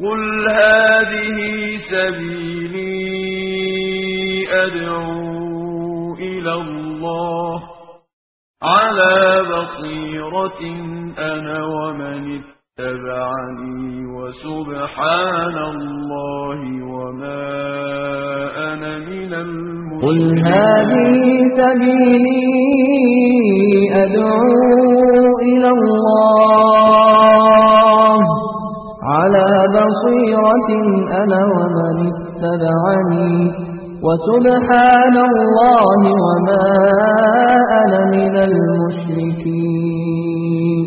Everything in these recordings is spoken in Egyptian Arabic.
قل هذه سبيلي أدعو إلى الله على بصيرة أنا ومن اتبعني وسبحان الله وما أنا من قل المشركين هذه سبيلي أدعو إلى الله على بصيرة أنا ومن اتبعني وسبحان الله وما أنا من المشركين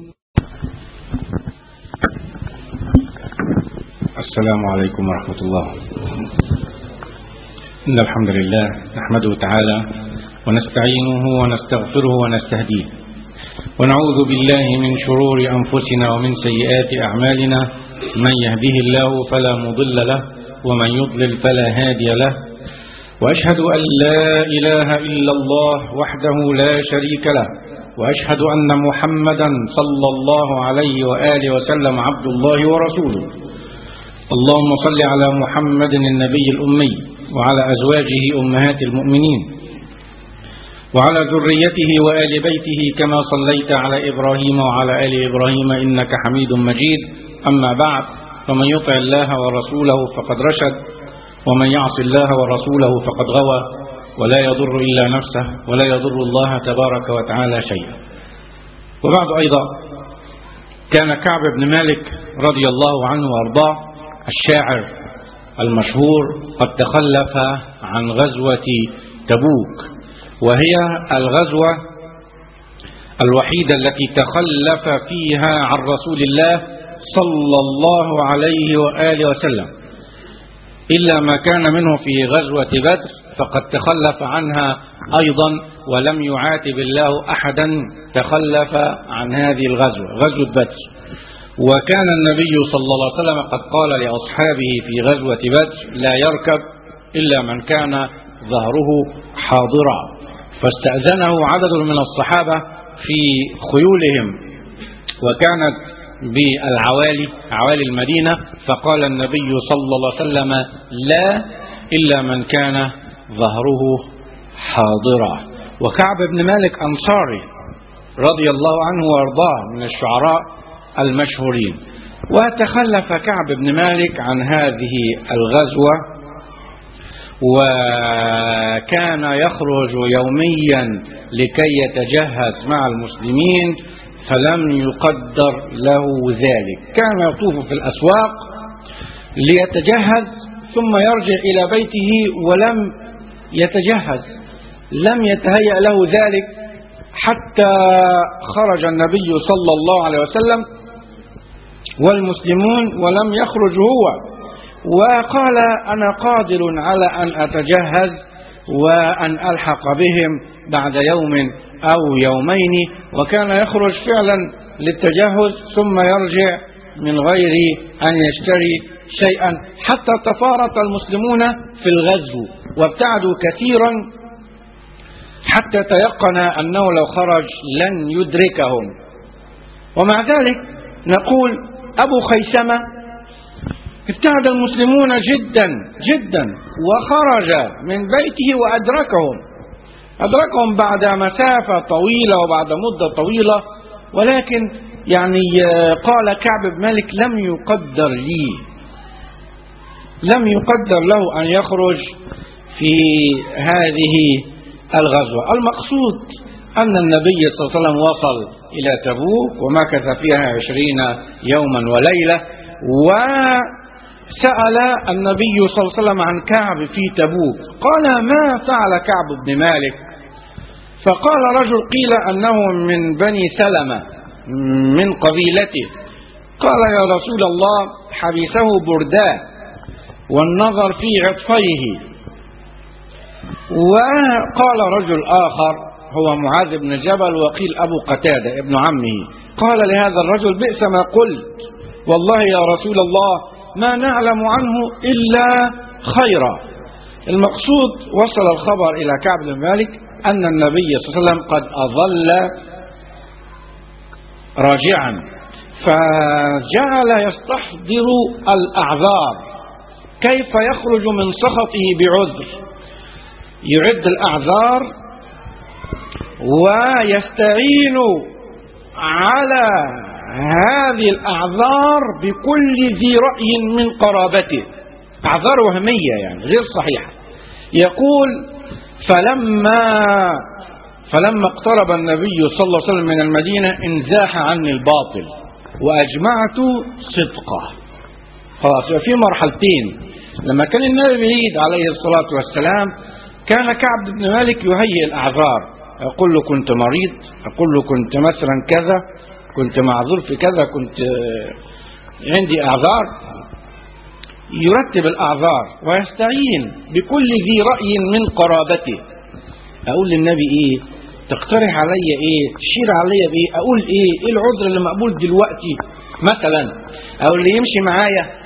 السلام عليكم ورحمة الله إن الحمد لله نحمده تعالى ونستعينه ونستغفره ونستهديه ونعوذ بالله من شرور أنفسنا ومن سيئات أعمالنا من يهده الله فلا مضل له ومن يضلل فلا هادي له وأشهد أن لا إله إلا الله وحده لا شريك له وأشهد أن محمدا صلى الله عليه وآله وسلم عبد الله ورسوله اللهم صل على محمد النبي الأمي وعلى أزواجه أمهات المؤمنين وعلى ذريته وآل بيته كما صليت على إبراهيم وعلى آل إبراهيم إنك حميد مجيد أما بعد فمن يطع الله ورسوله فقد رشد ومن يعص الله ورسوله فقد غوى ولا يضر إلا نفسه ولا يضر الله تبارك وتعالى شيئا وبعد أيضا كان كعب بن مالك رضي الله عنه وارضاه الشاعر المشهور قد تخلف عن غزوة تبوك وهي الغزوة الوحيدة التي تخلف فيها عن رسول الله صلى الله عليه وآله وسلم إلا ما كان منه في غزوة بدر فقد تخلف عنها أيضا ولم يعاتب الله أحدا تخلف عن هذه الغزوة غزوة بدر وكان النبي صلى الله عليه وسلم قد قال لأصحابه في غزوة بدر لا يركب إلا من كان ظهره حاضرا فاستأذنه عدد من الصحابة في خيولهم وكانت بالعوالي عوالي المدينة فقال النبي صلى الله عليه وسلم لا إلا من كان ظهره حاضرا وكعب بن مالك أنصاري رضي الله عنه وارضاه من الشعراء المشهورين وتخلف كعب بن مالك عن هذه الغزوة وكان يخرج يوميا لكي يتجهز مع المسلمين فلم يقدر له ذلك كان يطوف في الأسواق ليتجهز ثم يرجع إلى بيته ولم يتجهز لم يتهيأ له ذلك حتى خرج النبي صلى الله عليه وسلم والمسلمون ولم يخرج هو وقال أنا قادر على أن أتجهز وأن ألحق بهم بعد يوم أو يومين وكان يخرج فعلا للتجهز ثم يرجع من غير أن يشتري شيئا حتى تفارق المسلمون في الغزو وابتعدوا كثيرا حتى تيقن أنه لو خرج لن يدركهم ومع ذلك نقول أبو خيسمة ابتعد المسلمون جدا جدا وخرج من بيته وأدركهم أدركهم بعد مسافة طويلة وبعد مدة طويلة ولكن يعني قال كعب بن مالك لم يقدر لي لم يقدر له أن يخرج في هذه الغزوة المقصود أن النبي صلى الله عليه وسلم وصل إلى تبوك ومكث فيها عشرين يوما وليلة وسأل النبي صلى الله عليه وسلم عن كعب في تبوك قال ما فعل كعب بن مالك فقال رجل قيل أنه من بني سلمة من قبيلته قال يا رسول الله حبسه برداه والنظر في عطفيه وقال رجل آخر هو معاذ بن جبل وقيل أبو قتادة ابن عمه قال لهذا الرجل بئس ما قلت والله يا رسول الله ما نعلم عنه إلا خيرا المقصود وصل الخبر إلى كعب بن مالك أن النبي صلى الله عليه وسلم قد أظل راجعا فجعل يستحضر الأعذار كيف يخرج من سخطه بعذر يعد الأعذار ويستعين على هذه الأعذار بكل ذي رأي من قرابته أعذار وهمية يعني غير صحيحة يقول فلما فلما اقترب النبي صلى الله عليه وسلم من المدينة انزاح عني الباطل وأجمعت صدقه خلاص يبقى في مرحلتين لما كان النبي بعيد عليه الصلاة والسلام كان كعب بن مالك يهيئ الأعذار يقول له كنت مريض يقول له كنت مثلا كذا كنت معذور في كذا كنت عندي أعذار يرتب الأعذار ويستعين بكل ذي رأي من قرابته أقول للنبي إيه تقترح علي إيه تشير علي بإيه أقول إيه إيه العذر اللي مقبول دلوقتي مثلا أو اللي يمشي معايا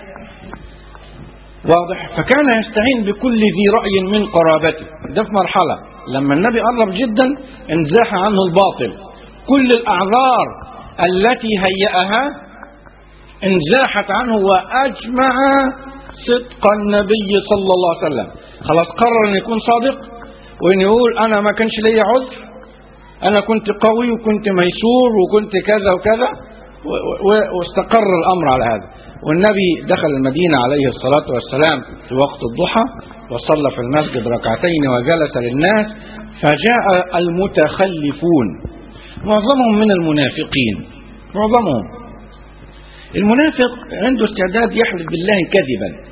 واضح فكان يستعين بكل ذي رأي من قرابته ده في مرحلة لما النبي قرب جدا انزاح عنه الباطل كل الأعذار التي هيأها انزاحت عنه وأجمع صدق النبي صلى الله عليه وسلم خلاص قرر أن يكون صادق وأن يقول أنا ما كانش ليا عذر أنا كنت قوي وكنت ميسور وكنت كذا وكذا واستقر الأمر على هذا والنبي دخل المدينة عليه الصلاة والسلام في وقت الضحى وصلى في المسجد ركعتين وجلس للناس فجاء المتخلفون معظمهم من المنافقين معظمهم المنافق عنده استعداد يحلف بالله كذبا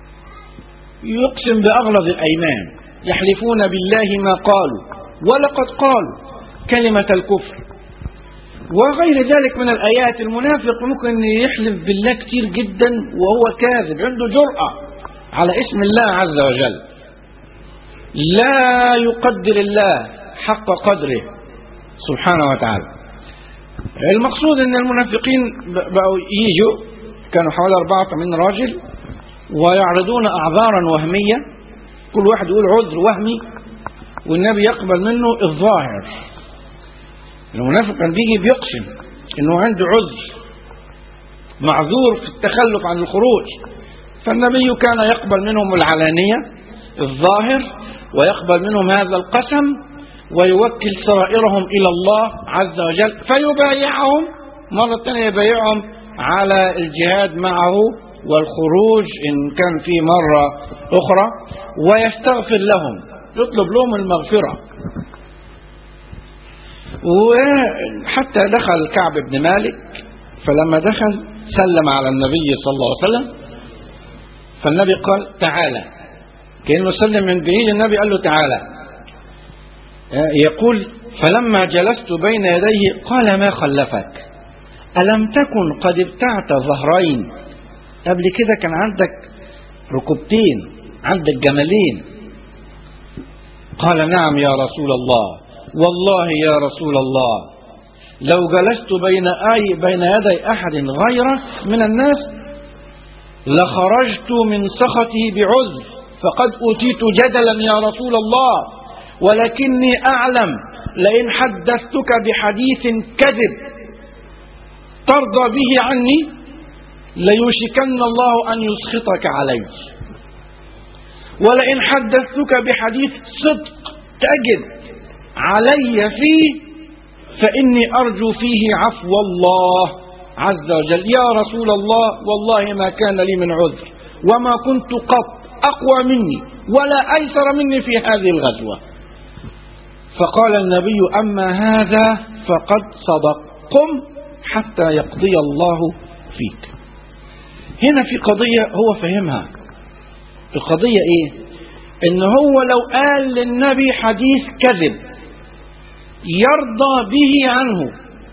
يقسم بأغلظ الأيمان يحلفون بالله ما قالوا ولقد قالوا كلمة الكفر وغير ذلك من الآيات المنافق ممكن يحلف بالله كتير جدا وهو كاذب عنده جرأة على اسم الله عز وجل لا يقدر الله حق قدره سبحانه وتعالى المقصود ان المنافقين بقوا يجوا كانوا حوالي 84 راجل ويعرضون اعذارا وهميه كل واحد يقول عذر وهمي والنبي يقبل منه الظاهر المنافق كان بيجي بيقسم انه عنده عذر معذور في التخلف عن الخروج فالنبي كان يقبل منهم العلانية الظاهر ويقبل منهم هذا القسم ويوكل سرائرهم إلى الله عز وجل فيبايعهم مرة ثانية يبايعهم على الجهاد معه والخروج إن كان في مرة أخرى ويستغفر لهم يطلب لهم المغفرة وحتى دخل كعب بن مالك فلما دخل سلم على النبي صلى الله عليه وسلم فالنبي قال تعالى كأنه سلم من بعيد النبي قال له تعالى يقول فلما جلست بين يديه قال ما خلفك ألم تكن قد ابتعت ظهرين قبل كده كان عندك ركبتين عندك جملين قال نعم يا رسول الله والله يا رسول الله لو جلست بين أي بين يدي أحد غيرك من الناس لخرجت من سخطه بعذر فقد أوتيت جدلا يا رسول الله ولكني أعلم لئن حدثتك بحديث كذب ترضى به عني ليوشكن الله أن يسخطك علي ولئن حدثتك بحديث صدق تجد علي فيه فإني أرجو فيه عفو الله عز وجل يا رسول الله والله ما كان لي من عذر وما كنت قط أقوى مني ولا أيسر مني في هذه الغزوة فقال النبي أما هذا فقد صدق قم حتى يقضي الله فيك هنا في قضية هو فهمها القضية ايه ان هو لو قال للنبي حديث كذب يرضى به عنه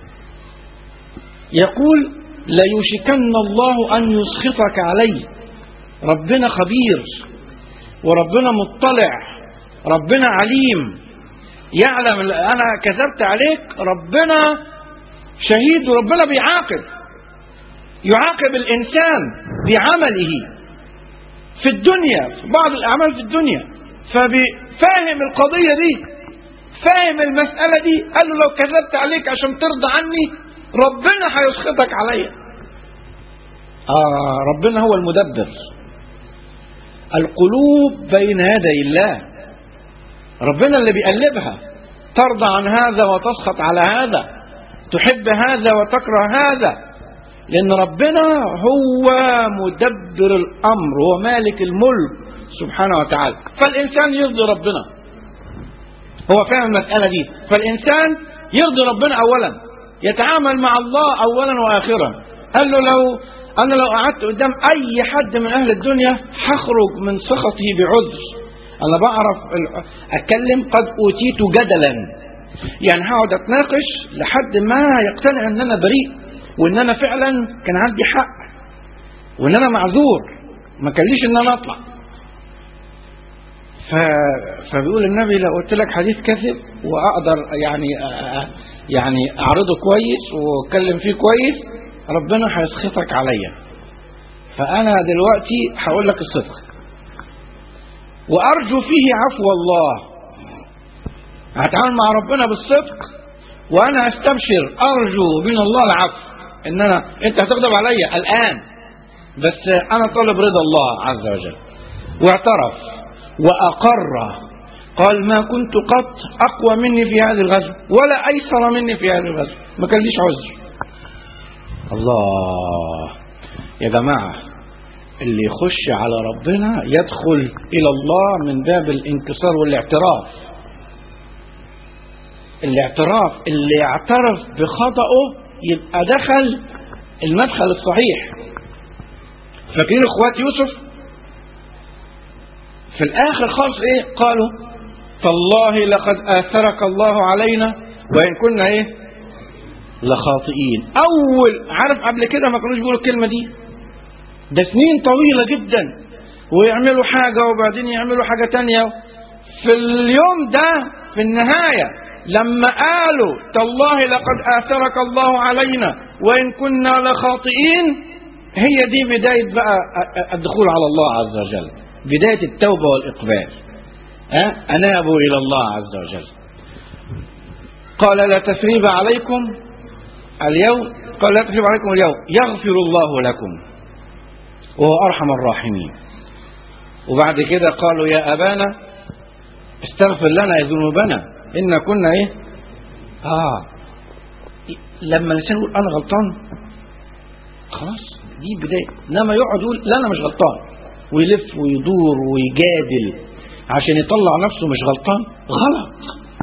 يقول ليوشكن الله أن يسخطك عليه ربنا خبير وربنا مطلع ربنا عليم يعلم أنا كذبت عليك ربنا شهيد وربنا بيعاقب يعاقب الإنسان بعمله في الدنيا في بعض الأعمال في الدنيا فبفاهم القضية دي فاهم المسألة دي قال له لو كذبت عليك عشان ترضى عني ربنا هيسخطك عليا آه ربنا هو المدبر القلوب بين يدي الله ربنا اللي بيقلبها ترضى عن هذا وتسخط على هذا تحب هذا وتكره هذا لأن ربنا هو مدبر الأمر هو مالك الملك سبحانه وتعالى فالإنسان يرضي ربنا هو فاهم المسألة دي فالإنسان يرضي ربنا أولا يتعامل مع الله أولا وآخرا قال له لو أنا لو قعدت قدام أي حد من أهل الدنيا هخرج من سخطه بعذر أنا بعرف ال- أتكلم قد أوتيت جدلا يعني هقعد أتناقش لحد ما يقتنع إن أنا بريء وإن أنا فعلا كان عندي حق وإن أنا معذور ما كان ليش إن أنا أطلع ف... فبيقول النبي لو قلت لك حديث كذب واقدر يعني أ- يعني اعرضه كويس واتكلم فيه كويس ربنا هيسخطك عليا فانا دلوقتي هقول لك الصدق وارجو فيه عفو الله هتعامل مع ربنا بالصدق وانا استبشر ارجو من الله العفو ان انا انت هتغضب عليا الان بس انا طالب رضا الله عز وجل واعترف وأقر قال ما كنت قط أقوى مني في هذه الغزو ولا أيسر مني في هذه الغزو ما كان ليش عذر الله يا جماعة اللي يخش على ربنا يدخل إلى الله من باب الانكسار والاعتراف الاعتراف اللي يعترف بخطأه يبقى دخل المدخل الصحيح فاكرين اخوات يوسف في الاخر خالص ايه قالوا تالله لقد اثرك الله علينا وان كنا ايه لخاطئين اول عارف قبل كده ما كانوش بيقولوا الكلمه دي ده سنين طويله جدا ويعملوا حاجه وبعدين يعملوا حاجه تانية في اليوم ده في النهايه لما قالوا تالله لقد اثرك الله علينا وان كنا لخاطئين هي دي بدايه بقى الدخول على الله عز وجل بداية التوبة والإقبال أه؟ أنابوا إلى الله عز وجل قال لا تثريب عليكم اليوم قال لا تثريب عليكم اليوم يغفر الله لكم وهو أرحم الراحمين وبعد كده قالوا يا أبانا استغفر لنا ذنوبنا إن كنا إيه آه لما الإنسان يقول أنا غلطان خلاص دي بداية إنما يقعد يقول لا أنا مش غلطان ويلف ويدور ويجادل عشان يطلع نفسه مش غلطان غلط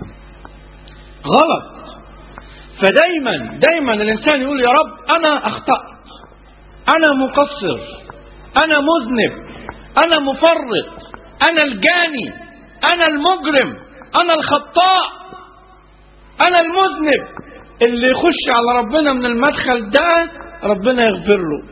غلط فدايما دايما الانسان يقول يا رب انا اخطات انا مقصر انا مذنب انا مفرط انا الجاني انا المجرم انا الخطاء انا المذنب اللي يخش على ربنا من المدخل ده ربنا يغفر له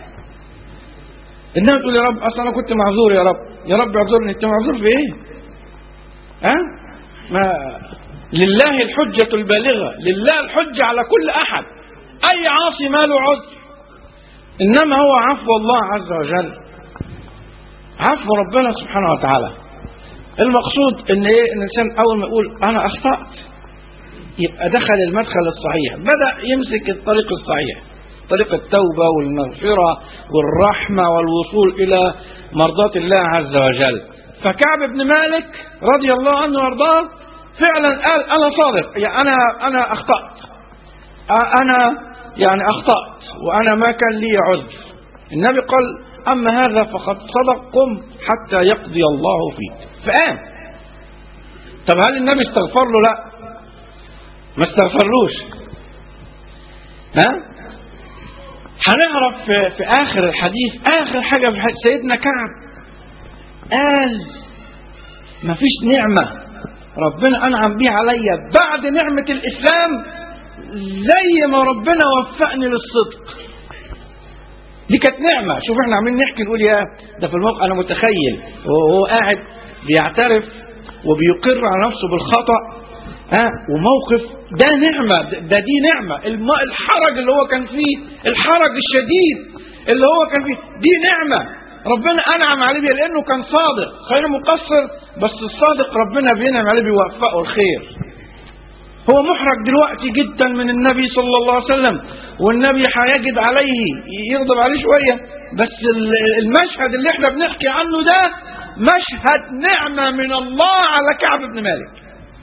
انها تقول يا رب اصلا انا كنت معذور يا رب يا رب اعذرني انت معذور في ايه ها ما لله الحجة البالغة لله الحجة على كل احد اي عاصي ما له عذر انما هو عفو الله عز وجل عفو ربنا سبحانه وتعالى المقصود ان ايه ان الانسان اول ما يقول انا اخطأت يبقى دخل المدخل الصحيح بدأ يمسك الطريق الصحيح طريق التوبة والمغفرة والرحمة والوصول إلى مرضاة الله عز وجل فكعب بن مالك رضي الله عنه وارضاه فعلا قال أنا صادق يعني أنا أنا أخطأت أنا يعني أخطأت وأنا ما كان لي عذر النبي قال أما هذا فقد صدق قم حتى يقضي الله فيك فقام طب هل النبي استغفر له لا ما استغفرلوش ها هنعرف في, في آخر الحديث آخر حاجة في الحديث سيدنا كعب قال ما فيش نعمة ربنا أنعم بيها عليا بعد نعمة الإسلام زي ما ربنا وفقني للصدق دي كانت نعمة شوف احنا عاملين نحكي نقول يا ده في الموقع أنا متخيل وهو قاعد بيعترف وبيقر على نفسه بالخطأ ها وموقف ده نعمة ده دي نعمة الحرج اللي هو كان فيه الحرج الشديد اللي هو كان فيه دي نعمة ربنا أنعم عليه بيها لأنه كان صادق خير مقصر بس الصادق ربنا بينعم عليه بيوفقه الخير هو محرج دلوقتي جدا من النبي صلى الله عليه وسلم والنبي هيجد عليه يغضب عليه شوية بس ال- المشهد اللي احنا بنحكي عنه ده مشهد نعمة من الله على كعب بن مالك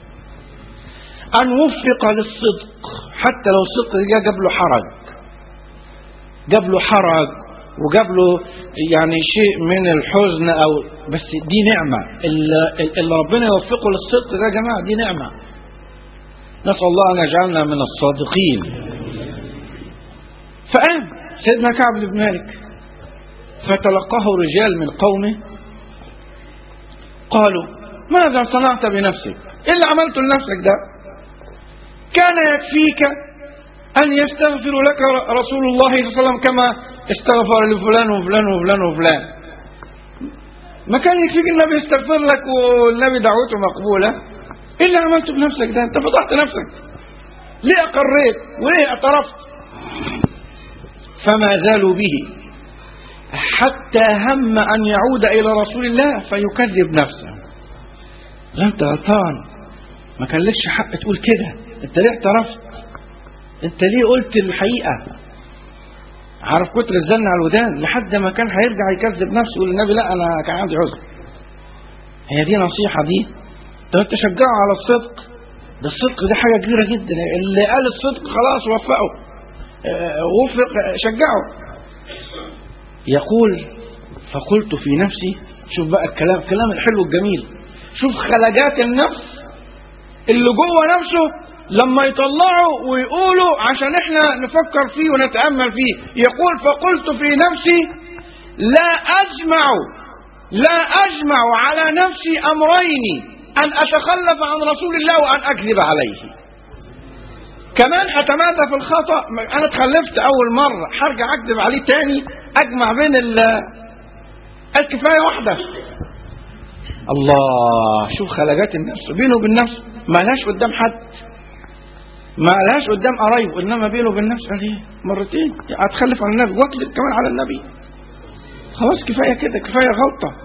أن وفق للصدق حتى لو الصدق ده جاب له حرج جاب له حرج وجاب له يعني شيء من الحزن أو بس دي نعمة اللي, اللي ربنا يوفقه للصدق ده يا جماعة دي نعمة نسأل الله أن يجعلنا من الصادقين فقام سيدنا كعب بن مالك فتلقاه رجال من قومه قالوا ماذا صنعت بنفسك ايه اللي عملته لنفسك ده كان يكفيك أن يستغفر لك رسول الله صلى الله عليه وسلم كما استغفر لفلان وفلان وفلان وفلان ما كان يكفيك النبي يستغفر لك والنبي دعوته مقبولة ايه اللي عملته بنفسك ده انت فضحت نفسك ليه اقريت وليه اعترفت فما زالوا به حتى هم ان يعود الى رسول الله فيكذب نفسه لا انت غلطان ما كان لكش حق تقول كده انت ليه اعترفت انت ليه قلت الحقيقه عارف كتر الزن على الودان لحد ما كان هيرجع يكذب نفسه يقول للنبي لا انا كان عندي عذر هي دي نصيحه دي طب انت شجعه على الصدق ده الصدق دي حاجه كبيره جدا اللي قال الصدق خلاص وفقه اه وفق شجعه يقول فقلت في نفسي شوف بقى الكلام الكلام الحلو الجميل شوف خلجات النفس اللي جوه نفسه لما يطلعوا ويقولوا عشان احنا نفكر فيه ونتأمل فيه يقول فقلت في نفسي لا أجمع لا أجمع على نفسي أمرين أن أتخلف عن رسول الله وأن أكذب عليه كمان أتمادى في الخطأ أنا اتخلفت أول مرة هرجع أكذب عليه تاني أجمع بين الكفاية واحدة الله شوف خلجات النفس بينه وبين نفسه ما لهاش قدام حد ما لهاش قدام قرايبه انما بينه وبين نفسه قال ايه مرتين اتخلف عن النبي واكذب كمان على النبي خلاص كفايه كده كفايه غلطه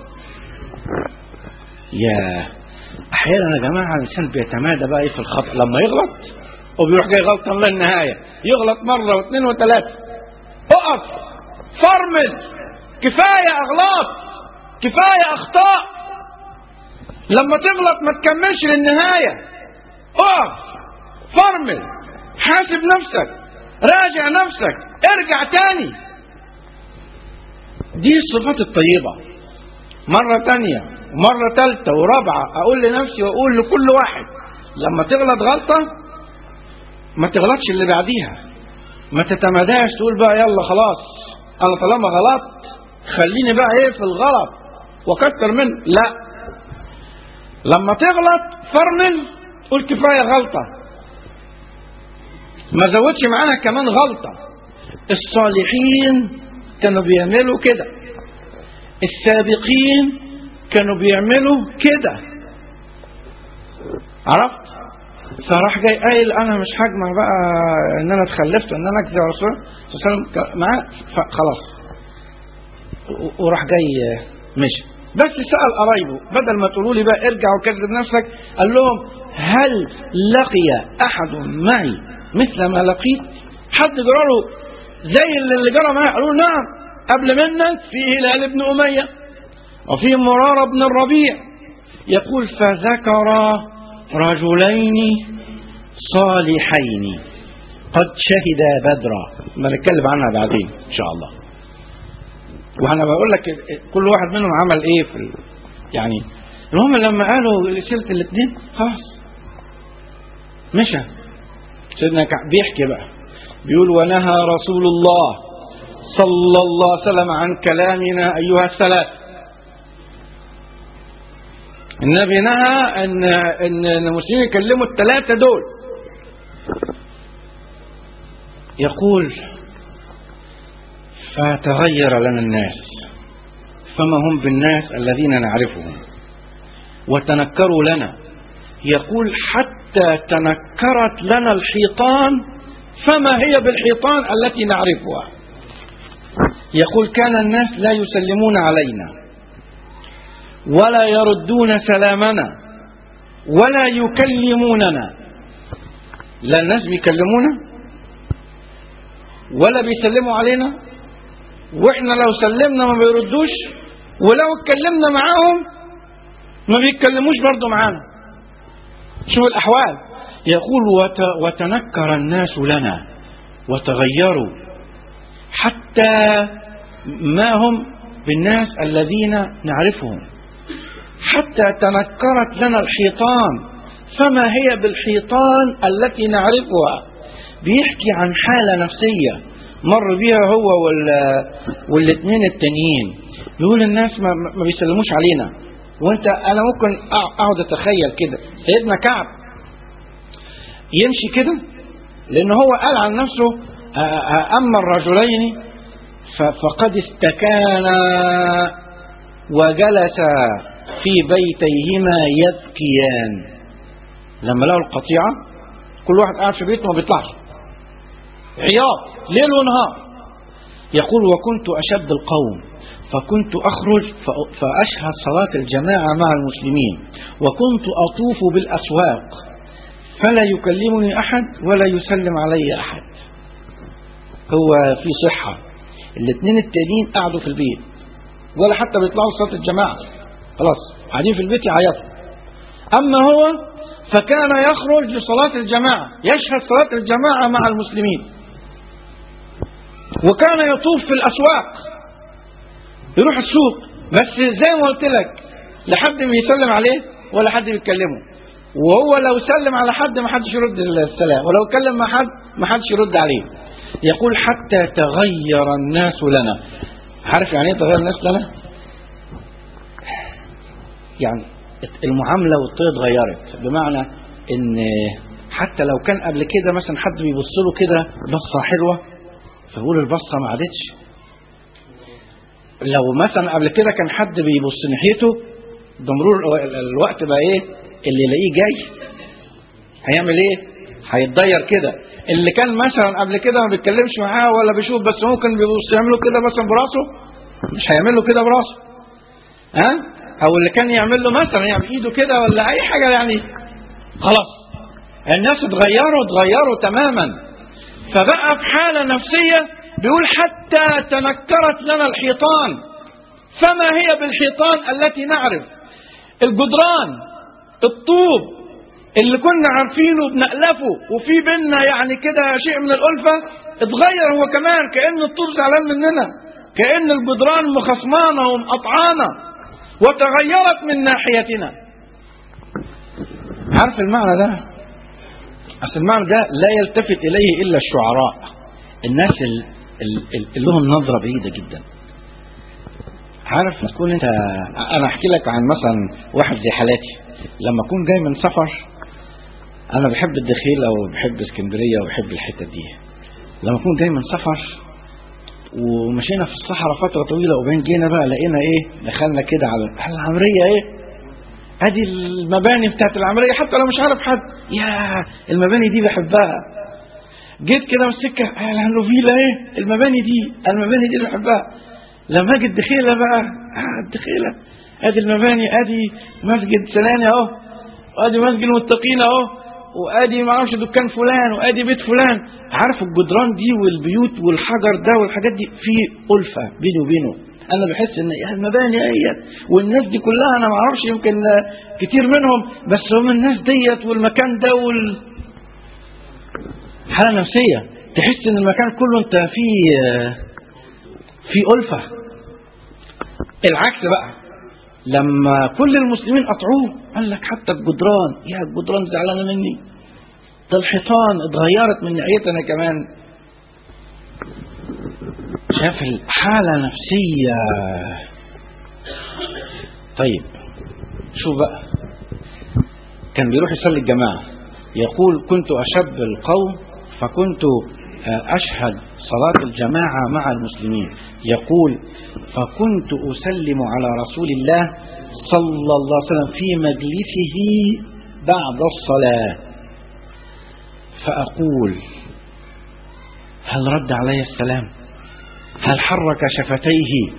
يا احيانا يا جماعه الانسان بيتمادى بقى ايه في الخطا لما يغلط وبيروح جاي غلطان للنهايه يغلط مره واثنين وثلاثه اقف فرمل كفايه اغلاط كفايه اخطاء لما تغلط ما تكملش للنهايه اقف فرمل حاسب نفسك راجع نفسك ارجع تاني دي الصفات الطيبة مرة تانية ومرة تالتة ورابعة أقول لنفسي وأقول لكل واحد لما تغلط غلطة ما تغلطش اللي بعديها ما تتمداش تقول بقى يلا خلاص أنا طالما غلطت خليني بقى إيه في الغلط وكتر منه لا لما تغلط فرمل قول كفاية غلطة ما زودش معاها كمان غلطة الصالحين كانوا بيعملوا كده السابقين كانوا بيعملوا كده عرفت فراح جاي قايل انا مش هجمع بقى ان انا اتخلفت ان انا اكذب على الرسول صلى الله عليه وسلم معاه خلاص وراح جاي مشي بس سأل قرايبه بدل ما تقولوا لي بقى ارجع وكذب نفسك قال لهم هل لقي احد معي مثل ما لقيت حد جرى له زي اللي جرى معاه قالوا نعم قبل منك في هلال بن أمية وفي مرارة بن الربيع يقول فذكر رجلين صالحين قد شهدا بدرا ما نتكلم عنها بعدين إن شاء الله وأنا بقول لك كل واحد منهم عمل إيه في ال... يعني المهم لما قالوا سيرة الاثنين خلاص مشى سيدنا كعب بيحكي بقى بيقول ونهى رسول الله صلى الله عليه وسلم عن كلامنا أيها الثلاث النبي نهى أن أن المسلمين يكلموا الثلاثة دول يقول فتغير لنا الناس فما هم بالناس الذين نعرفهم وتنكروا لنا يقول حتى تنكرت لنا الحيطان فما هي بالحيطان التي نعرفها يقول كان الناس لا يسلمون علينا ولا يردون سلامنا ولا يكلموننا لا الناس بيكلمونا ولا بيسلموا علينا واحنا لو سلمنا ما بيردوش ولو اتكلمنا معاهم ما بيتكلموش برضو معانا شوف الأحوال يقول وت وتنكر الناس لنا وتغيروا حتى ما هم بالناس الذين نعرفهم حتى تنكرت لنا الحيطان فما هي بالحيطان التي نعرفها بيحكي عن حالة نفسية مر بيها هو وال... والاثنين التانيين بيقول الناس ما, ما بيسلموش علينا وانت انا ممكن اقعد اتخيل كده سيدنا كعب يمشي كده لان هو قال عن نفسه اما الرجلين فقد استكانا وجلسا في بيتيهما يبكيان لما لقوا القطيعة كل واحد قاعد في بيته ما بيطلعش عياط ليل ونهار يقول وكنت أشد القوم فكنت أخرج فأشهد صلاة الجماعة مع المسلمين وكنت أطوف بالأسواق فلا يكلمني أحد ولا يسلم علي أحد هو في صحة الاثنين التانيين قعدوا في البيت ولا حتى بيطلعوا صلاة الجماعة خلاص قاعدين في البيت يعيطوا أما هو فكان يخرج لصلاة الجماعة يشهد صلاة الجماعة مع المسلمين وكان يطوف في الأسواق يروح السوق بس زي ما قلت لك لحد بيسلم عليه ولا حد بيتكلمه وهو لو سلم على حد ما حدش يرد السلام ولو كلم مع حد ما حدش يرد عليه يقول حتى تغير الناس لنا عارف يعني ايه تغير الناس لنا يعني المعاملة والطريقة اتغيرت بمعنى ان حتى لو كان قبل كده مثلا حد بيبص له كده بصة حلوة فيقول البصة ما عادتش لو مثلا قبل كده كان حد بيبص ناحيته ده مرور الوقت بقى ايه اللي يلاقيه جاي هيعمل ايه هيتضير كده اللي كان مثلا قبل كده ما بيتكلمش معاه ولا بيشوف بس ممكن بيبص يعمله كده مثلا براسه مش هيعمل له كده براسه ها او اللي كان يعمل له مثلا يعني ايده كده ولا اي حاجه يعني خلاص الناس اتغيروا اتغيروا تماما فبقى في حاله نفسيه بيقول حتى تنكرت لنا الحيطان فما هي بالحيطان التي نعرف الجدران الطوب اللي كنا عارفينه بنألفه وفي بينا يعني كده شيء من الألفة اتغير هو كمان كأن الطوب زعلان مننا كأن الجدران مخصمانة ومقطعانة وتغيرت من ناحيتنا عارف المعنى ده أصل المعنى ده لا يلتفت إليه إلا الشعراء الناس اللي لهم نظرة بعيدة جدا عارف تكون انت انا احكي لك عن مثلا واحد زي حالاتي لما اكون جاي من سفر انا بحب الدخيلة وبحب اسكندرية وبحب الحتة دي لما اكون جاي من سفر ومشينا في الصحراء فترة طويلة وبين جينا بقى لقينا ايه دخلنا كده على العمرية ايه ادي المباني بتاعت العمرية حتى لو مش عارف حد يا المباني دي بحبها جيت كده من السكة الهانوفيلا ايه المباني دي المباني دي اللي بحبها لما اجي الدخيلة بقى آه الدخيلة ادي المباني ادي مسجد سلاني اهو وادي مسجد المتقين اهو وادي ما اعرفش دكان فلان وادي بيت فلان عارف الجدران دي والبيوت والحجر ده والحاجات دي في ألفة بيني وبينه انا بحس ان يا المباني اهيت والناس دي كلها انا ما اعرفش يمكن كتير منهم بس هم الناس ديت والمكان ده وال حالة نفسية تحس ان المكان كله انت فيه في ألفة العكس بقى لما كل المسلمين قطعوه قال لك حتى الجدران يا الجدران زعلانة مني ده الحيطان اتغيرت من ناحيتنا كمان شاف الحالة نفسية طيب شوف بقى كان بيروح يصلي الجماعة يقول كنت أشب القوم فكنت أشهد صلاة الجماعة مع المسلمين يقول فكنت أسلم على رسول الله صلى الله عليه وسلم في مجلسه بعد الصلاة فأقول هل رد علي السلام هل حرك شفتيه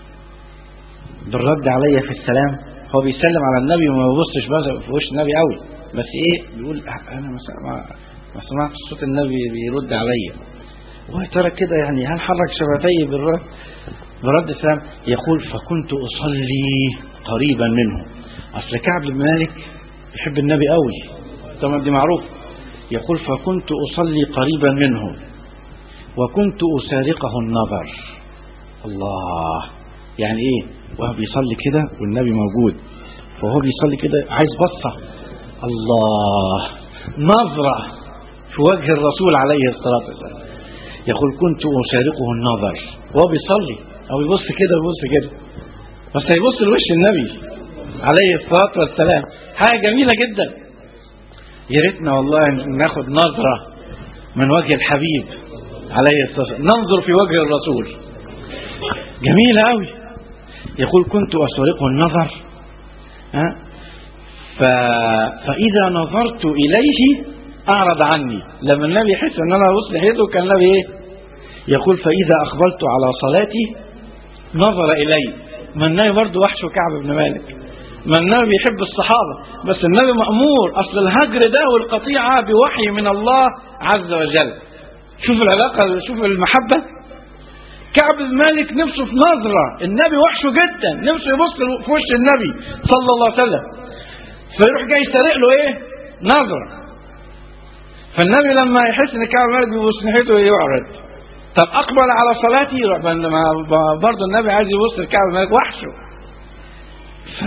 بالرد علي في السلام هو بيسلم على النبي وما بيبصش بقى في وش النبي قوي بس ايه بيقول انا ما ما سمعتش صوت النبي بيرد عليا ويا ترى كده يعني هل حرك شفتيه بالرد برد السلام يقول فكنت اصلي قريبا منه اصل كعب بن مالك يحب النبي قوي طبعا دي معروف يقول فكنت اصلي قريبا منه وكنت اسارقه النظر الله يعني ايه وهو بيصلي كده والنبي موجود فهو بيصلي كده عايز بصه الله نظره في وجه الرسول عليه الصلاه والسلام يقول كنت أشاركه النظر وهو بيصلي أو يبص كده ويبص كده بس هيبص لوش النبي عليه الصلاة والسلام حاجة جميلة جدا يا ريتنا والله ناخد نظرة من وجه الحبيب عليه الصلاة والسلام ننظر في وجه الرسول جميلة أوي يقول كنت أسرقه النظر ها ف... فإذا نظرت إليه أعرض عني لما النبي يحس أن أنا أبص ناحيته كان النبي إيه يقول فإذا أقبلت على صلاتي نظر إلي ما النبي برضه وحشه كعب بن مالك ما النبي بيحب الصحابة بس النبي مأمور أصل الهجر ده والقطيعة بوحي من الله عز وجل شوف العلاقة شوف المحبة كعب بن مالك نفسه في نظرة النبي وحشه جدا نفسه يبص في وش النبي صلى الله عليه وسلم فيروح جاي سارق له ايه نظرة فالنبي لما يحس ان كعب مالك بيبص ناحيته يعرض طب اقبل على صلاتي يروح برضه النبي عايز يبص لكعب مالك وحشه ف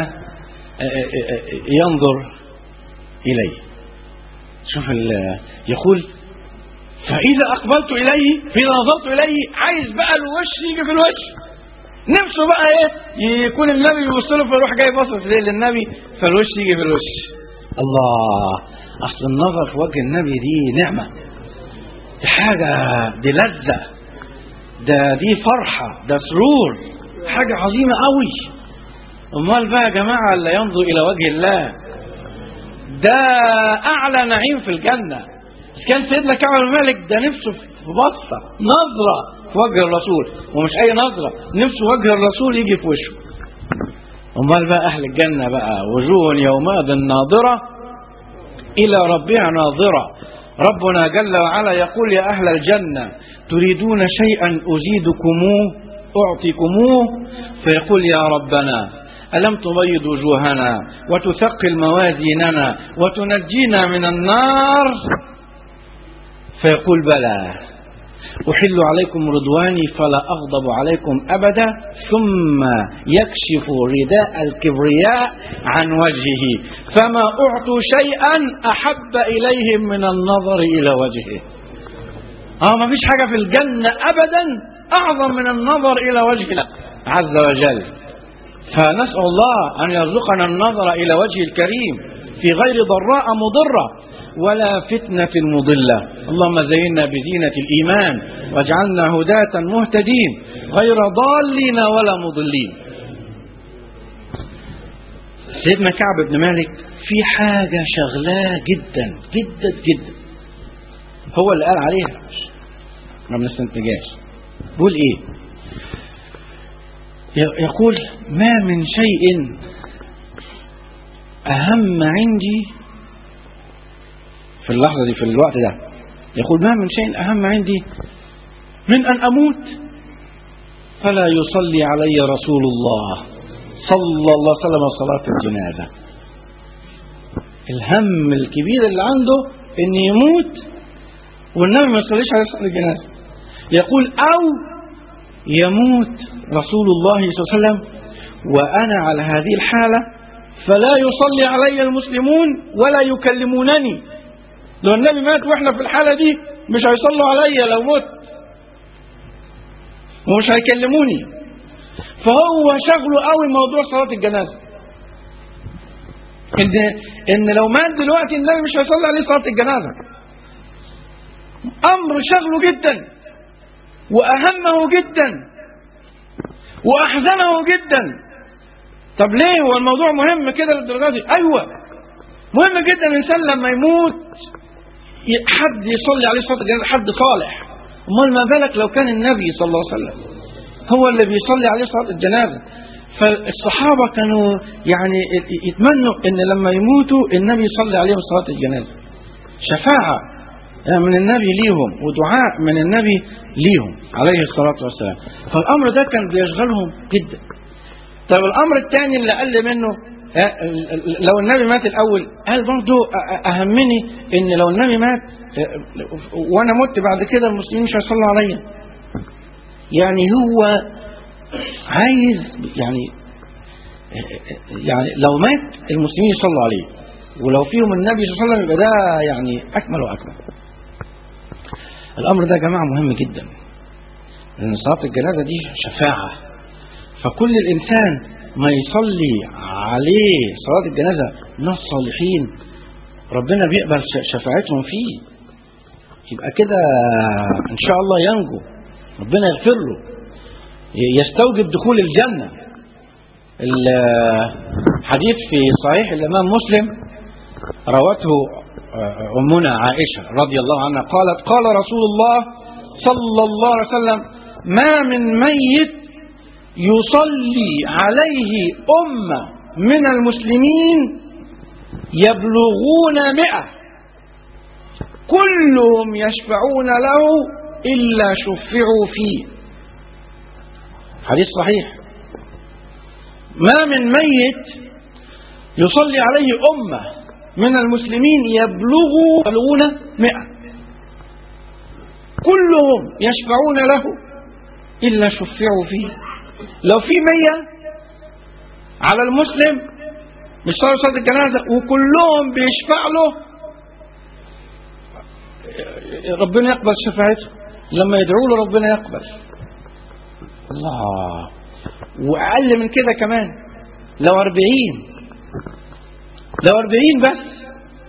ينظر اليه شوف يقول فاذا اقبلت اليه فاذا نظرت اليه عايز بقى الوش يجي في الوش نفسه بقى ايه يكون النبي بيبص له فيروح جاي باصص ليه للنبي فالوش يجي في الوش الله اصل النظر في وجه النبي دي نعمه دي حاجه دي لذه ده دي فرحه ده سرور حاجه عظيمه قوي امال بقى يا جماعه اللي ينظر الى وجه الله ده اعلى نعيم في الجنه كان سيدنا كعب الملك ده نفسه في بصه نظره في وجه الرسول ومش اي نظره نفسه وجه الرسول يجي في وشه امال بقى اهل الجنه بقى وجوه يومئذ ناظره الى ربها ناظره ربنا جل وعلا يقول يا اهل الجنه تريدون شيئا ازيدكموه اعطيكموه فيقول يا ربنا الم تبيض وجوهنا وتثقل موازيننا وتنجينا من النار فيقول بلى أحل عليكم رضواني فلا أغضب عليكم أبدا ثم يكشف رداء الكبرياء عن وجهه فما أعطوا شيئا أحب إليهم من النظر إلى وجهه آه ما فيش حاجة في الجنة أبدا أعظم من النظر إلى وجه الله عز وجل فنسأل الله أن يرزقنا النظر إلى وجه الكريم في غير ضراء مضرة ولا فتنة مضلة اللهم زينا بزينة الإيمان واجعلنا هداة مهتدين غير ضالين ولا مضلين سيدنا كعب بن مالك في حاجة شغلاه جدا جدا جدا هو اللي قال عليها ما بنستنتجاش بيقول ايه يقول ما من شيء أهم عندي في اللحظة دي في الوقت ده يقول ما من شيء أهم عندي من أن أموت فلا يصلي علي رسول الله صلى الله عليه وسلم صلاة الجنازة الهم الكبير اللي عنده أن يموت والنبي ما يصليش عليه صلاة الجنازة يقول أو يموت رسول الله صلى الله عليه وسلم وأنا على هذه الحالة فلا يصلي علي المسلمون ولا يكلمونني لو النبي مات واحنا في الحالة دي مش هيصلوا عليا لو مت ومش هيكلموني فهو شغله قوي موضوع صلاة الجنازة ان ان لو مات دلوقتي النبي مش هيصلي عليه صلاة الجنازة امر شغله جدا واهمه جدا واحزنه جدا طب ليه هو الموضوع مهم كده للدرجه دي ايوه مهم جدا الانسان لما يموت حد يصلي عليه صلاه الجنازه حد صالح امال ما بالك لو كان النبي صلى الله عليه وسلم هو اللي بيصلي عليه صلاه الجنازه فالصحابه كانوا يعني يتمنوا ان لما يموتوا النبي يصلي عليهم صلاه الجنازه شفاعه من النبي ليهم ودعاء من النبي ليهم عليه الصلاة والسلام فالأمر ده كان بيشغلهم جدا طب الأمر الثاني اللي قل منه آه، لو النبي مات الأول قال برضو أ- أهمني إن لو النبي مات آه، وأنا مت بعد كده المسلمين مش هيصلوا عليا يعني هو عايز يعني يعني لو مات المسلمين يصلوا عليه ولو فيهم النبي صلى الله عليه وسلم يبقى ده يعني أكمل وأكمل الأمر ده يا جماعة مهم جدا لأن صلاة الجنازة دي شفاعة فكل الإنسان ما يصلي عليه صلاة الجنازة ناس صالحين ربنا بيقبل ش- شفاعتهم فيه يبقى كده إن شاء الله ينجو ربنا يغفر له ي- يستوجب دخول الجنة الحديث في صحيح الإمام مسلم روته آه، أمنا عائشة رضي الله عنها قالت قال رسول الله صلى الله عليه وسلم ما من ميت يصلي عليه أمة من المسلمين يبلغون مئة كلهم يشفعون له إلا شفعوا فيه حديث صحيح ما من ميت يصلي عليه أمة من المسلمين يبلغوا يبلغون مئة كلهم يشفعون له إلا شفعوا فيه لو في مية على المسلم مش صار صلاة الجنازة وكلهم بيشفع له ربنا يقبل شفاعته لما يدعوا له ربنا يقبل الله وأقل من كده كمان لو أربعين لو أربعين بس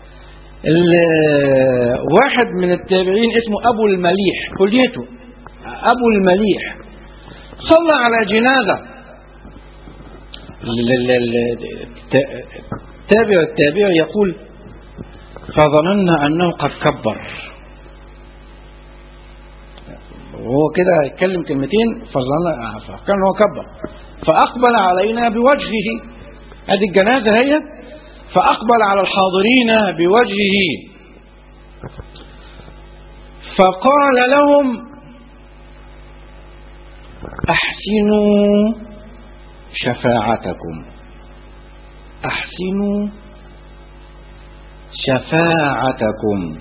ال- واحد من التابعين اسمه أبو المليح كليته أبو المليح صلى على جنازة ال- ال- ال- الت- التابع التابع يقول فظننا أنه قد كبر وهو كده يتكلم كلمتين فظن فكان هو كبر فأقبل علينا بوجهه هذه الجنازة هي فأقبل على الحاضرين بوجهه فقال لهم أحسنوا شفاعتكم أحسنوا شفاعتكم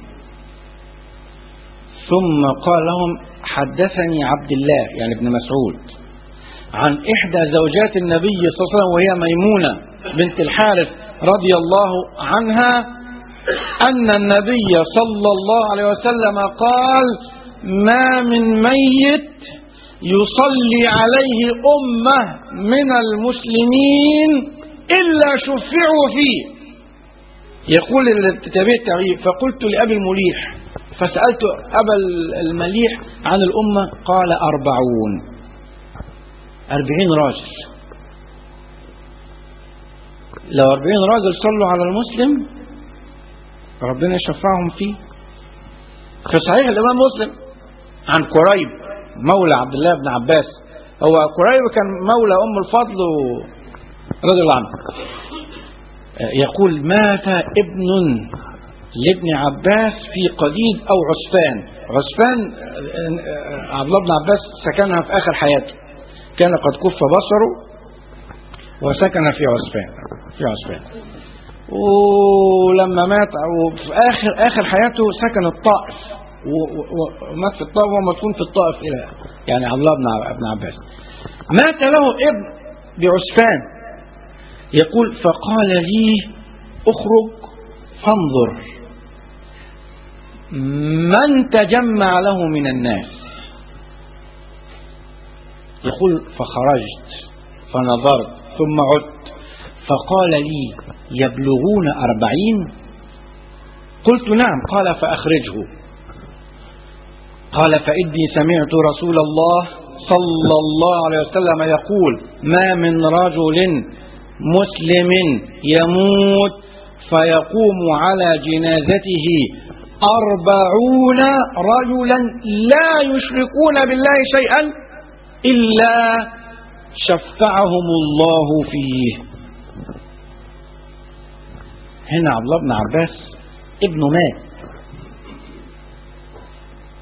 ثم قال لهم حدثني عبد الله يعني ابن مسعود عن إحدى زوجات النبي صلى الله عليه وسلم وهي ميمونة بنت الحارث رضي الله عنها أن النبي صلى الله عليه وسلم قال ما من ميت يصلي عليه أمة من المسلمين إلا شفعوا فيه يقول التابع التعريف فقلت لأبي المليح فسألت أبا المليح عن الأمة قال أربعون أربعين راجل لو أربعين راجل صلوا على المسلم ربنا يشفعهم فيه في صحيح الإمام مسلم عن قريب مولى عبد الله بن عباس هو قريب كان مولى أم الفضل رضي الله عنه يقول مات ابن لابن عباس في قديد أو عسفان عسفان عبد الله بن عباس سكنها في آخر حياته كان قد كف بصره وسكن في عسفان في عسفان ولما مات وفي آخر آخر حياته سكن الطائف ومات في الطائف وهو مدفون في الطائف إلى يعني عبد الله بن ابن عباس مات له ابن بعسفان يقول فقال لي اخرج فانظر من تجمع له من الناس يقول فخرجت فنظرت ثم عدت فقال لي يبلغون أربعين قلت نعم قال فأخرجه قال فإني سمعت رسول الله صلى الله عليه وسلم يقول ما من رجل مسلم يموت فيقوم على جنازته أربعون رجلا لا يشركون بالله شيئا إلا شفعهم الله فيه هنا عبد الله بن عباس ابنه مات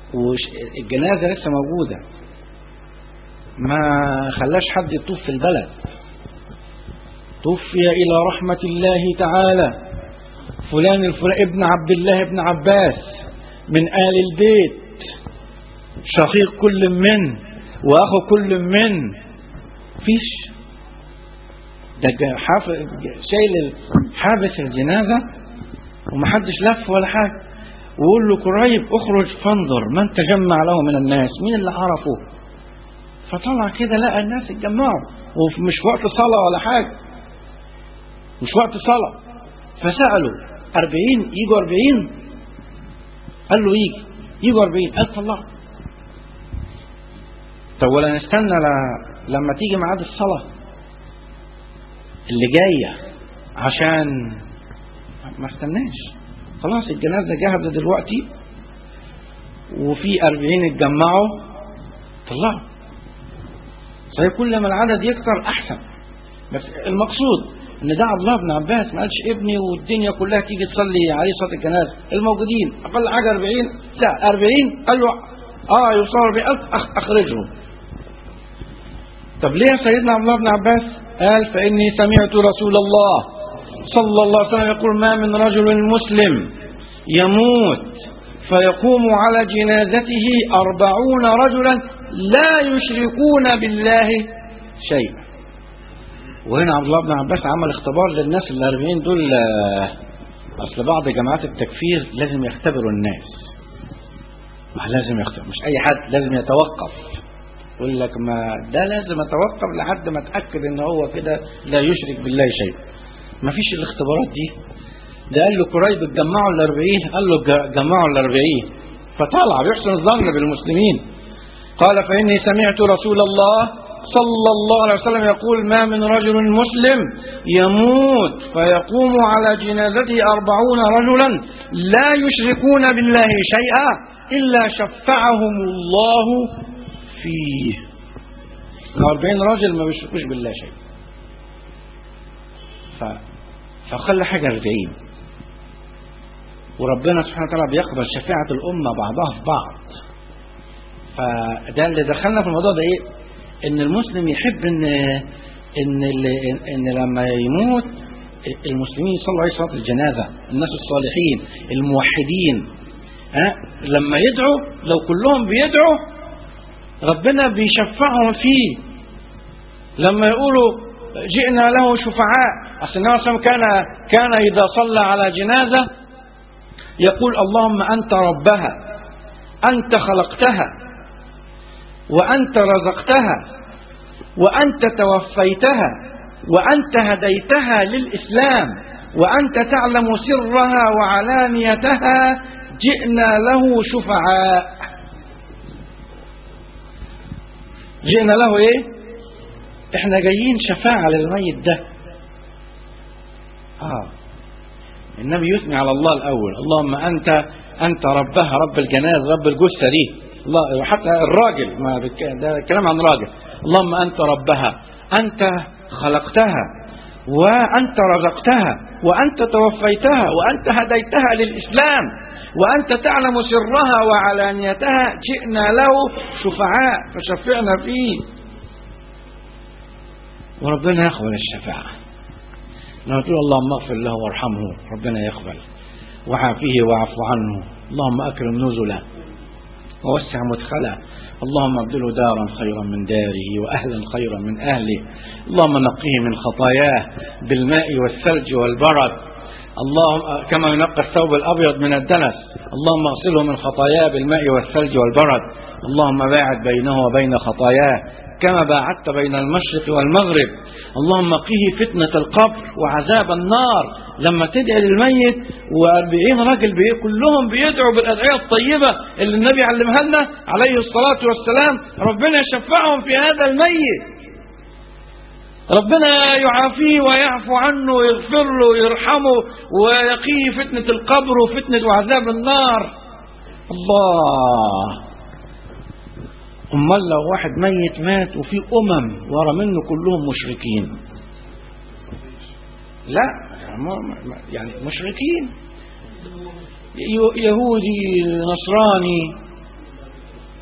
والجنازة لسه موجودة ما خلاش حد يطوف في البلد توفي إلى رحمة الله تعالى فلان الفلان ابن عبد الله ابن عباس من آل البيت شقيق كل من وأخو كل من فيش ده حافظ شايل حابس الجنازة ومحدش لف ولا حاجة ويقول له قريب اخرج فانظر من تجمع له من الناس مين اللي عرفه فطلع كده لقى الناس اتجمعوا ومش وقت صلاة ولا حاجة مش وقت صلاة فسألوا أربعين يجوا أربعين قال له يجي يجوا أربعين قال طلعوا طب ولا نستنى ل- لما تيجي ميعاد الصلاة اللي جاية عشان ما استناش خلاص الجنازة جاهزة دلوقتي وفي أربعين اتجمعوا طلعوا صحيح كل ما العدد يكتر أحسن بس المقصود ان ده عبد الله بن عباس ما قالش ابني والدنيا كلها تيجي تصلي عليه صلاه الجنازه الموجودين اقل حاجه 40 لا 40 قال له اه يصور بألف أخ اخرجهم طب ليه سيدنا عبد الله بن عباس قال فاني سمعت رسول الله صلى الله عليه وسلم يقول ما من رجل مسلم يموت فيقوم على جنازته أربعون رجلا لا يشركون بالله شيئا وهنا عبد الله بن عباس عمل اختبار للناس الأربعين دول آه، أصل بعض جماعات التكفير لازم يختبروا الناس ما لازم يختبر مش أي حد لازم يتوقف يقول لك ما ده لازم يتوقف لحد ما اتأكد ان هو كده لا يشرك بالله شيء ما فيش الاختبارات دي ده قال له قريب اتجمعوا الأربعين قال له ج- جمعوا الأربعين فطلع بيحسن الظن بالمسلمين قال فإني سمعت رسول الله صلى الله عليه وسلم يقول ما من رجل مسلم يموت فيقوم على جنازته أربعون رجلا لا يشركون بالله شيئا إلا شفعهم الله فيه أربعين رجل ما بيشركوش بالله شيء ف... فخلى حاجة أربعين وربنا سبحانه وتعالى بيقبل شفاعة الأمة بعضها في بعض فده اللي دخلنا في الموضوع ده ايه ان المسلم يحب ان ان ال- ان لما يموت المسلمين يصلوا عليه صلاه الجنازه الناس الصالحين الموحدين ها لما يدعوا لو كلهم بيدعوا ربنا بيشفعهم فيه لما يقولوا جئنا له شفعاء اصل النبي صلى الله عليه وسلم كان كان اذا صلى على جنازه يقول اللهم انت ربها انت خلقتها وأنت رزقتها وأنت توفيتها وأنت هديتها للإسلام وأنت تعلم سرها وعلانيتها جئنا له شفعاء جئنا له ايه احنا جايين شفاعة للميت ده اه النبي يثني على الله الأول اللهم أنت أنت ربها رب الجناز رب الجثة دي الله حتى الراجل ما بك... ده كلام عن راجل اللهم أنت ربها أنت خلقتها وأنت رزقتها وأنت توفيتها وأنت هديتها للإسلام وأنت تعلم سرها وعلانيتها جئنا له شفعاء فشفعنا فيه وربنا يقبل الشفاعة لما تقول اللهم اغفر له وارحمه ربنا يقبل وعافيه واعف عنه اللهم أكرم نزله ووسع مدخله اللهم ابدله دارا خيرا من داره واهلا خيرا من اهله اللهم نقيه من خطاياه بالماء والثلج والبرد اللهم كما ينقى الثوب الابيض من الدنس اللهم اغسله من خطاياه بالماء والثلج والبرد اللهم باعد بينه وبين خطاياه كما باعدت بين المشرق والمغرب اللهم قيه فتنة القبر وعذاب النار لما تدعي للميت وأربعين راجل بي كلهم بيدعوا بالأدعية الطيبة اللي النبي علمها لنا عليه الصلاة والسلام ربنا يشفعهم في هذا الميت ربنا يعافيه ويعفو عنه ويغفر له ويرحمه ويقيه فتنة القبر وفتنة وعذاب النار الله امال لو واحد ميت مات وفي امم ورا منه كلهم مشركين لا يعني مشركين يهودي نصراني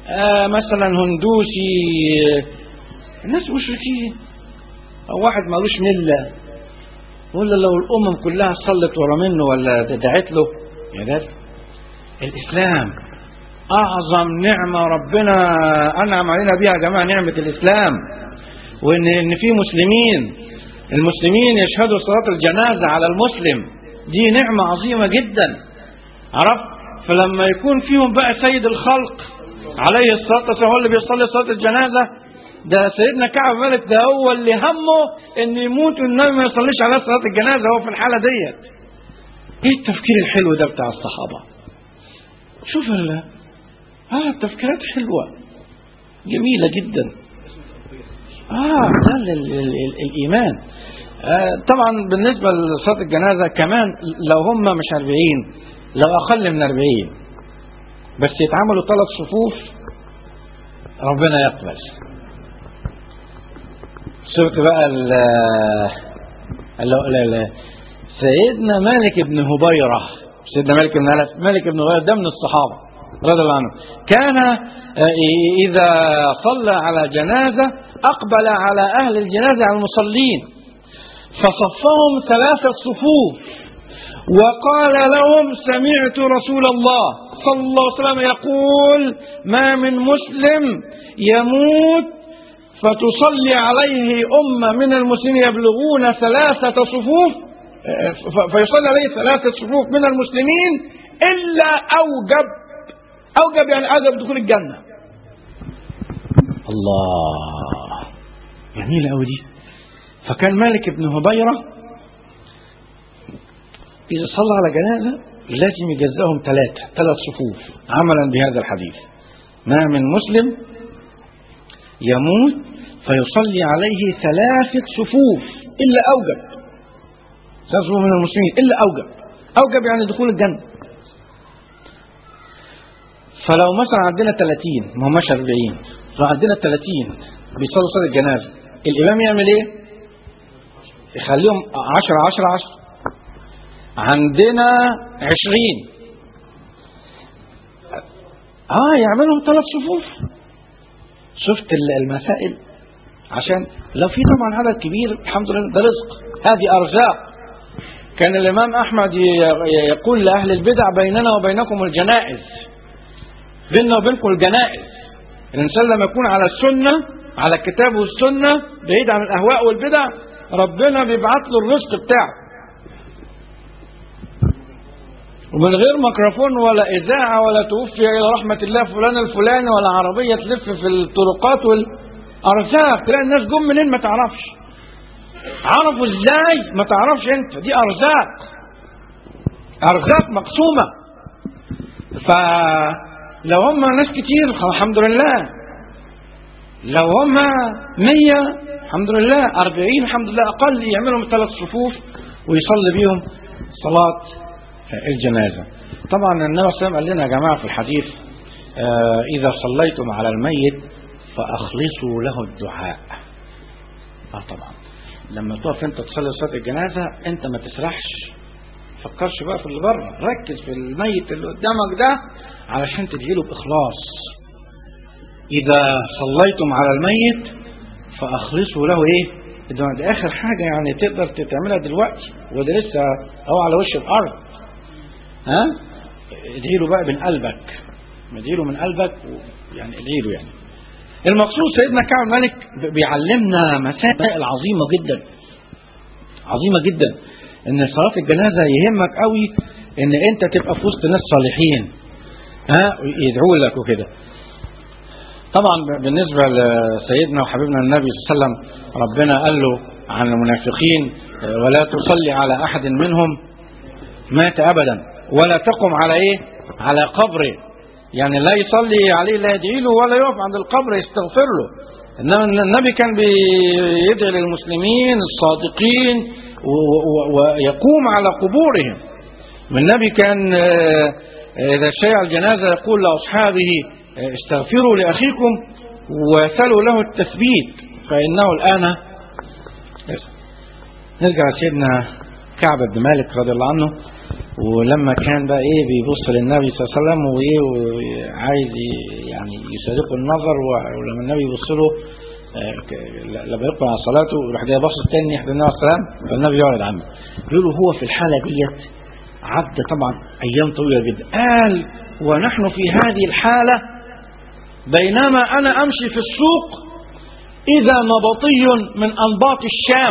آه مثلا هندوسي آه، الناس مشركين او واحد مالوش مله يقول له لو الامم كلها صلت ورا منه ولا دعت له يا ده الاسلام اعظم نعمه ربنا انعم علينا بيها يا جماعه نعمه الاسلام وان ان في مسلمين المسلمين يشهدوا صلاه الجنازه على المسلم دي نعمه عظيمه جدا عرفت فلما يكون فيهم بقى سيد الخلق عليه الصلاه والسلام هو اللي بيصلي صلاه الجنازه ده سيدنا كعب مالك ده هو اللي همه ان يموت والنبي ما يصليش عليه صلاه الجنازه هو في الحاله ديت ايه التفكير الحلو ده بتاع الصحابه شوف ال اه التفكيرات حلوه جميله جدا اه ده ال ال ال ال الايمان آه طبعا بالنسبه لصلاه الجنازه كمان لو هم مش 40 لو اقل من 40 بس يتعملوا ثلاث صفوف ربنا يقبل شفت بقى ال ال- ال- ال- سيدنا مالك بن هبيرة سيدنا مالك بن أنس مالك بن هبيرة ده من الصحابة رضي الله عنه كان آه، إذا صلى على جنازة أقبل على أهل الجنازة على المصلين فصفهم ثلاثة صفوف وقال لهم سمعت رسول الله صلى الله عليه وسلم يقول ما من مسلم يموت فتصلي عليه أمة من المسلمين يبلغون ثلاثة صفوف ف- فيصلي عليه ثلاثة صفوف من المسلمين إلا أوجب أوجب يعني أوجب دخول الجنة الله جميلة أوي دي فكان مالك بن هبيرة إذا صلى على جنازة لازم يجزأهم ثلاثة ثلاث صفوف عملا بهذا الحديث ما من مسلم يموت فيصلي عليه ثلاثة صفوف إلا أوجب ثلاث صفوف من المسلمين إلا أوجب أوجب يعني دخول الجنة فلو مثلا عندنا 30 ما هماش 40 لو عندنا 30 بيصلوا صلاة الجنازة الإمام يعمل إيه؟ يخليهم 10 10 10 عندنا 20 اه يعملهم ثلاث صفوف شفت ال- المسائل عشان لو في طبعا عدد كبير الحمد لله ده رزق هذه ارزاق كان الامام احمد ي- ي- يقول لاهل البدع بيننا وبينكم الجنائز بيننا وبينكم الجنائز الانسان لما يكون على السنه على الكتاب والسنه بعيد عن الاهواء والبدع ربنا بيبعت له الرزق بتاعه ومن غير ميكروفون ولا إذاعة ولا توفي إلى رحمة الله فلان الفلاني ولا عربية تلف في الطرقات والأرزاق تلاقي الناس جم منين ما تعرفش عرفوا إزاي ما تعرفش أنت دي أرزاق أرزاق مقسومة فلو هم ناس كتير خ- الحمد لله لو هم مية الحمد لله أربعين الحمد لله أقل يعملهم ثلاث صفوف ويصلي بيهم صلاة الجنازة طبعا النبي صلى الله عليه وسلم قال لنا يا جماعة في الحديث آه إذا صليتم على الميت فأخلصوا له الدعاء اه طبعا لما تقف انت تصلي صلاة الجنازة انت ما تسرحش فكرش بقى في اللي بره ركز في الميت اللي قدامك ده علشان تدعيله بإخلاص إذا صليتم على الميت فأخلصوا له إيه؟ ده ده آخر حاجة يعني تقدر تعملها دلوقتي وده لسه هو على وش الأرض ها؟ ادعي له بقى من قلبك ادعي له من قلبك و- يعني ادعي له يعني المقصود سيدنا كعب الملك ب- بيعلمنا مسائل عظيمة جدا عظيمة جدا ان صلاة الجنازة يهمك قوي ان انت تبقى في وسط ناس صالحين ها يدعوا لك وكده طبعا ب- بالنسبة لسيدنا وحبيبنا النبي صلى الله عليه وسلم ربنا قال له عن المنافقين آه، ولا تصلي على أحد منهم مات أبدا ولا تقم على إيه على قبره يعني لا يصلي عليه لا يدعي له ولا يقف عند القبر يستغفر له إنما النبي كان بيدعي للمسلمين الصادقين و- و- ويقوم على قبورهم والنبي كان آه، إذا شيع الجنازة يقول لأصحابه آه، استغفروا لأخيكم وسلوا له التثبيت فإنه الآن نرجع لسيدنا كعب بن مالك رضي الله عنه ولما كان بقى ايه بيبص للنبي صلى الله عليه وسلم وايه وعايز ي- يعني يسارقه النظر و- ولما النبي يبص له آه، ك- لما يقبل على صلاته يروح جاي باصص تاني يحضر النبي صلى الله عليه وسلم فالنبي يعرض عنه بيقولوا هو في الحاله ديت عدى طبعا ايام طويله جدا قال ونحن في هذه الحاله بينما انا امشي في السوق اذا نبطي من انباط الشام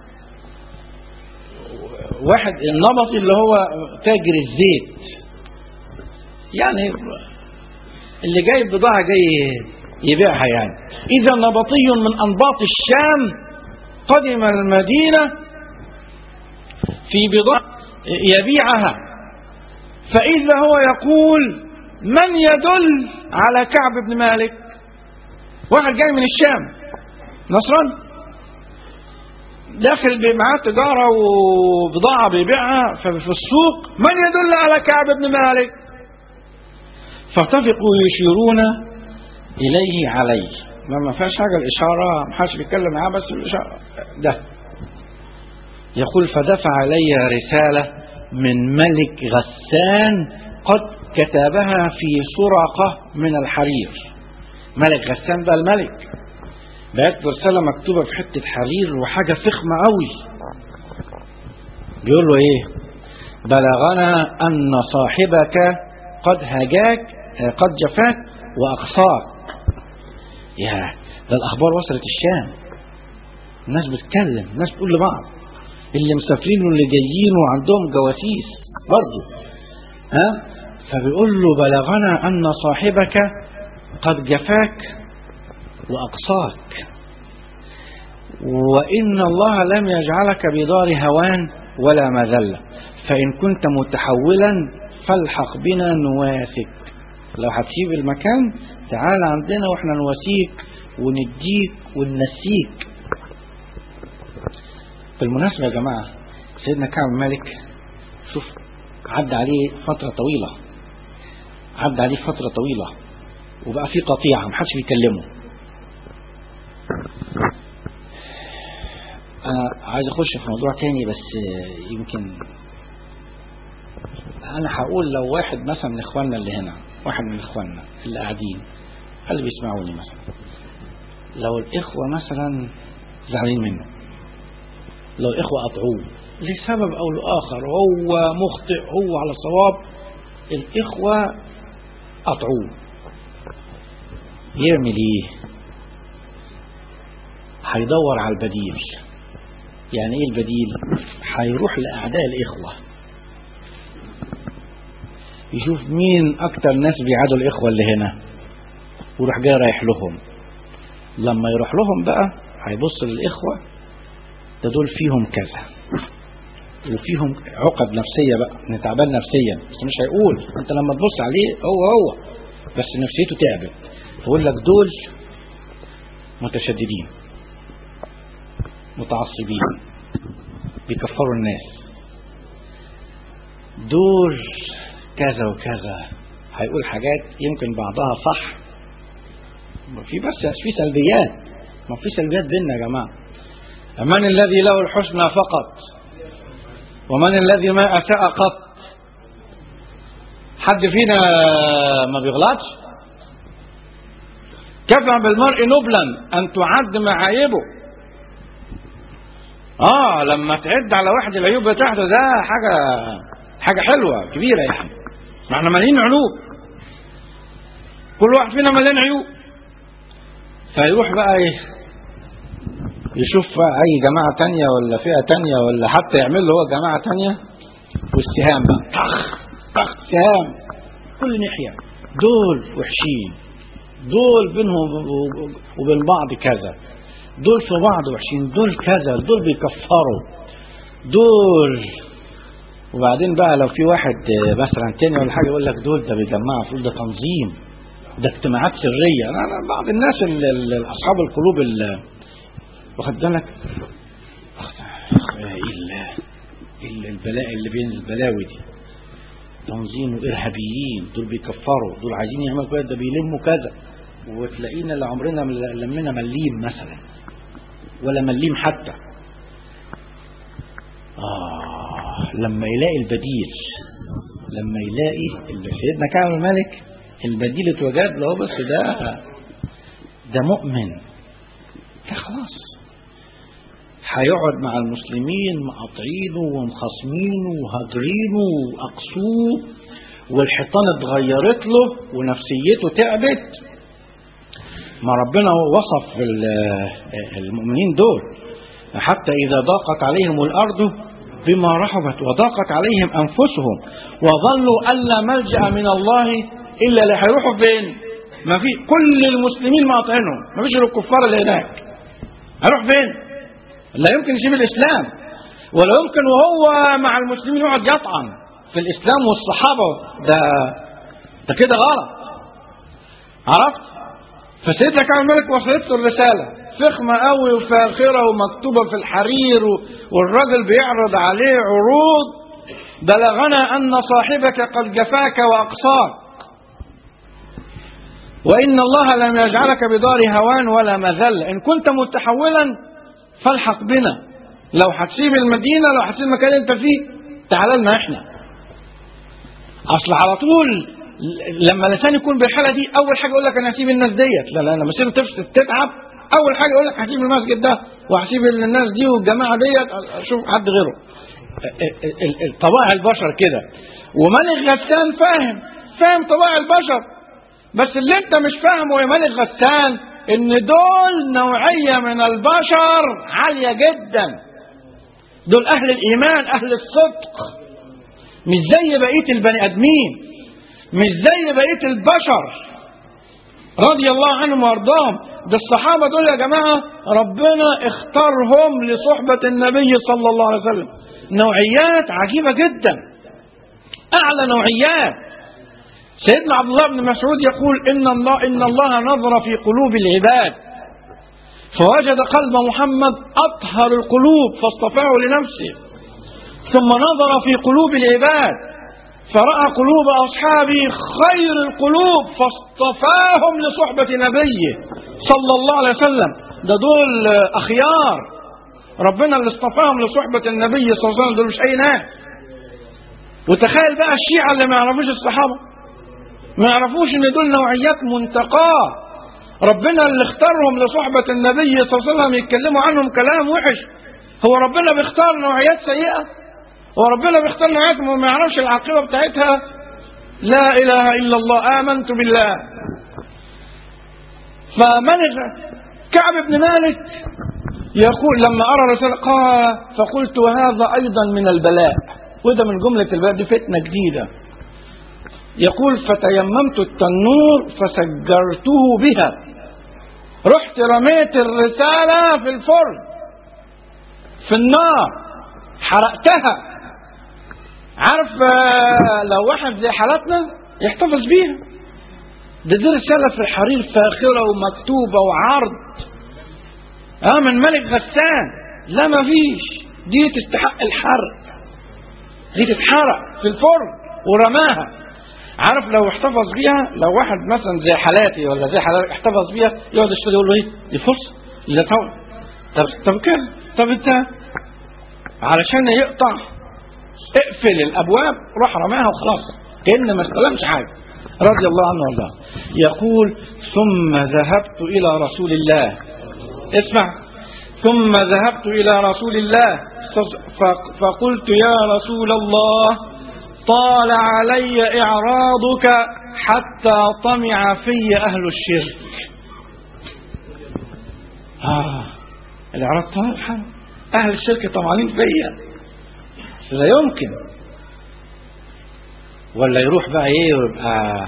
واحد النبطي اللي هو تاجر الزيت يعني اللي جايب بضاعة جاي يبيعها يعني إذا نبطي من أنباط الشام قدم المدينة في بضاعة يبيعها فإذا هو يقول من يدل على كعب بن مالك واحد جاي من الشام نصراني داخل بي- معاه تجارة وبضاعة بيبيعها ففي السوق من يدل على كعب بن مالك فاتفقوا يشيرون إليه عليه ما ما فيهاش حاجة الإشارة ما حدش بيتكلم معاه بس الإشارة ده يقول فدفع علي رسالة من ملك غسان قد كتبها في سرقة من الحرير ملك غسان ده الملك بقت رسالة مكتوبة في حتة حرير وحاجة فخمة قوي بيقول له ايه بلغنا ان صاحبك قد هجاك آه، قد جفاك واقصاك يا ده الاخبار وصلت الشام الناس بتتكلم الناس بتقول لبعض اللي مسافرين واللي جايين وعندهم جواسيس برضه ها فبيقول له بلغنا ان صاحبك قد جفاك وأقصاك وإن الله لم يجعلك بدار هوان ولا مذلة فإن كنت متحولا فالحق بنا نواسك لو هتسيب المكان تعال عندنا واحنا نواسيك ونديك وننسيك بالمناسبة يا جماعة سيدنا كعب مالك شوف عدى عليه فترة طويلة عدى عليه فترة طويلة وبقى في قطيعة محدش بيكلمه أنا عايز أخش في موضوع تاني بس يمكن أنا هقول لو واحد مثلا من إخواننا اللي هنا واحد من إخواننا اللي قاعدين اللي بيسمعوني مثلا لو الإخوة مثلا زعلانين منه لو الإخوة قطعوه لسبب أو لآخر هو مخطئ هو على صواب الإخوة قطعوه يعمل إيه؟ هيدور على البديل يعني ايه البديل هيروح لاعداء الاخوه يشوف مين اكتر ناس بيعادوا الاخوه اللي هنا ويروح جاي رايح لهم لما يروح لهم بقى هيبص للاخوه ده دول فيهم كذا وفيهم عقد نفسيه بقى ان تعبان نفسيا بس مش هيقول انت لما تبص عليه هو هو بس نفسيته تعبت فيقول لك دول متشددين متعصبين بيكفروا الناس دول كذا وكذا هيقول حاجات يمكن بعضها صح ما في بس في سلبيات ما في سلبيات بيننا يا جماعه من الذي له الحسنى فقط ومن الذي ما اساء قط حد فينا ما بيغلطش كفى بالمرء نبلا ان تعد معايبه اه لما تعد على واحد العيوب بتاعته ده حاجه حاجه حلوه كبيره يعني ما احنا مالين عيوب كل واحد فينا مليان عيوب فيروح بقى ايه يشوف بقى اي جماعه تانية ولا فئه تانية ولا حتى يعمل له هو جماعه تانية والسهام بقى طخ طخ سهام كل ناحيه دول وحشين دول بينهم وبين بعض كذا دول في بعض وحشين دول كذا دول بيكفروا دول وبعدين بقى لو في واحد مثلا تاني ولا حاجه يقول لك دول ده بيجمعوا فلوس ده تنظيم ده اجتماعات سريه انا أنا بعض الناس ال- ال- اصحاب القلوب ال- واخد بالك أخ- ايه ال- ال- البلاء اللي بين البلاوي دي تنظيم وارهابيين دول بيكفروا دول عايزين يعملوا كده ده بيلموا كذا وتلاقينا اللي عمرنا ما لمينا مليم مثلا ولا مليم حتى آه لما يلاقي البديل لما يلاقي اللي سيدنا كعب الملك البديل اتوجد له بس ده ده مؤمن ده خلاص هيقعد مع المسلمين مقاطعينه ومخاصمينه وهاجرينه واقصوه والحيطان اتغيرت له ونفسيته تعبت ما ربنا وصف المؤمنين دول حتى إذا ضاقت عليهم الأرض بما رحبت وضاقت عليهم أنفسهم وظنوا أن لا ملجأ من الله إلا اللي هيروحوا فين؟ ما في كل المسلمين مقاطعينهم ما فيش الكفار اللي هناك هيروح فين؟ لا يمكن يسيب الإسلام ولا يمكن وهو مع المسلمين يقعد يطعن في الإسلام والصحابة ده ده كده غلط عرفت؟ فسيدنا كعب الملك وصلت له الرسالة فخمة قوي وفاخرة ومكتوبة في الحرير والراجل بيعرض عليه عروض بلغنا أن صاحبك قد جفاك وأقصاك وإن الله لم يجعلك بدار هوان ولا مذل إن كنت متحولا فالحق بنا لو هتسيب المدينة لو هتسيب المكان اللي انت فيه تعال لنا احنا اصل على طول لما الانسان يكون بالحاله دي اول حاجه يقول لك انا هسيب الناس ديت لا لا لما مسيره تفسد تتعب اول حاجه يقول لك هسيب المسجد ده وهسيب الناس دي والجماعه ديت اشوف حد غيره طبائع البشر كده وملك غسان فاهم فاهم طبائع البشر بس اللي انت مش فاهمه يا ملك غسان ان دول نوعيه من البشر عاليه جدا دول اهل الايمان اهل الصدق مش زي بقيه البني ادمين مش زي بقيه البشر رضي الله عنهم وارضاهم ده الصحابه دول يا جماعه ربنا اختارهم لصحبه النبي صلى الله عليه وسلم نوعيات عجيبه جدا اعلى نوعيات سيدنا عبد الله بن مسعود يقول ان الله ان الله نظر في قلوب العباد فوجد قلب محمد اطهر القلوب فاصطفاه لنفسه ثم نظر في قلوب العباد فرأى قلوب أصحابه خير القلوب فاصطفاهم لصحبة نبيه صلى الله عليه وسلم ده دول أخيار ربنا اللي اصطفاهم لصحبة النبي صلى الله عليه وسلم دول مش أي ناس وتخيل بقى الشيعة اللي ما يعرفوش الصحابة ما يعرفوش ان دول نوعيات منتقاه ربنا اللي اختارهم لصحبة النبي صلى الله عليه وسلم يتكلموا عنهم كلام وحش هو ربنا بيختار نوعيات سيئة هو ربنا بيختار نوعيات ما يعرفش العاقبة بتاعتها لا إله إلا الله آمنت بالله فملك كعب بن مالك يقول لما أرى رسالة قال فقلت وهذا أيضا من البلاء وده من جملة البلاء دي فتنة جديدة يقول فتيممت التنور فسجرته بها رحت رميت الرسالة في الفرن في النار حرقتها عارف لو واحد زي حالتنا يحتفظ بيها ده دي رسالة في الحرير فاخرة ومكتوبة وعرض اه من ملك غسان لا ما فيش دي تستحق الحرق دي تتحرق في الفرن ورماها عارف لو احتفظ بيها لو واحد مثلا زي حالاتي ولا زي حالاتك احتفظ بيها يقعد يشتري يقول له ايه دي فرصه لا طبعا طب طب كده طب انت علشان يقطع اقفل الابواب روح رماها وخلاص كان ما استلمش حاجه رضي الله عنه وارضاه يقول ثم ذهبت الى رسول الله اسمع ثم ذهبت الى رسول الله فقلت يا رسول الله طال علي إعراضك حتى طمع في أهل الشرك آه الإعراض طال أهل الشرك طمعانين فيا لا يمكن ولا يروح بقى ايه ويبقى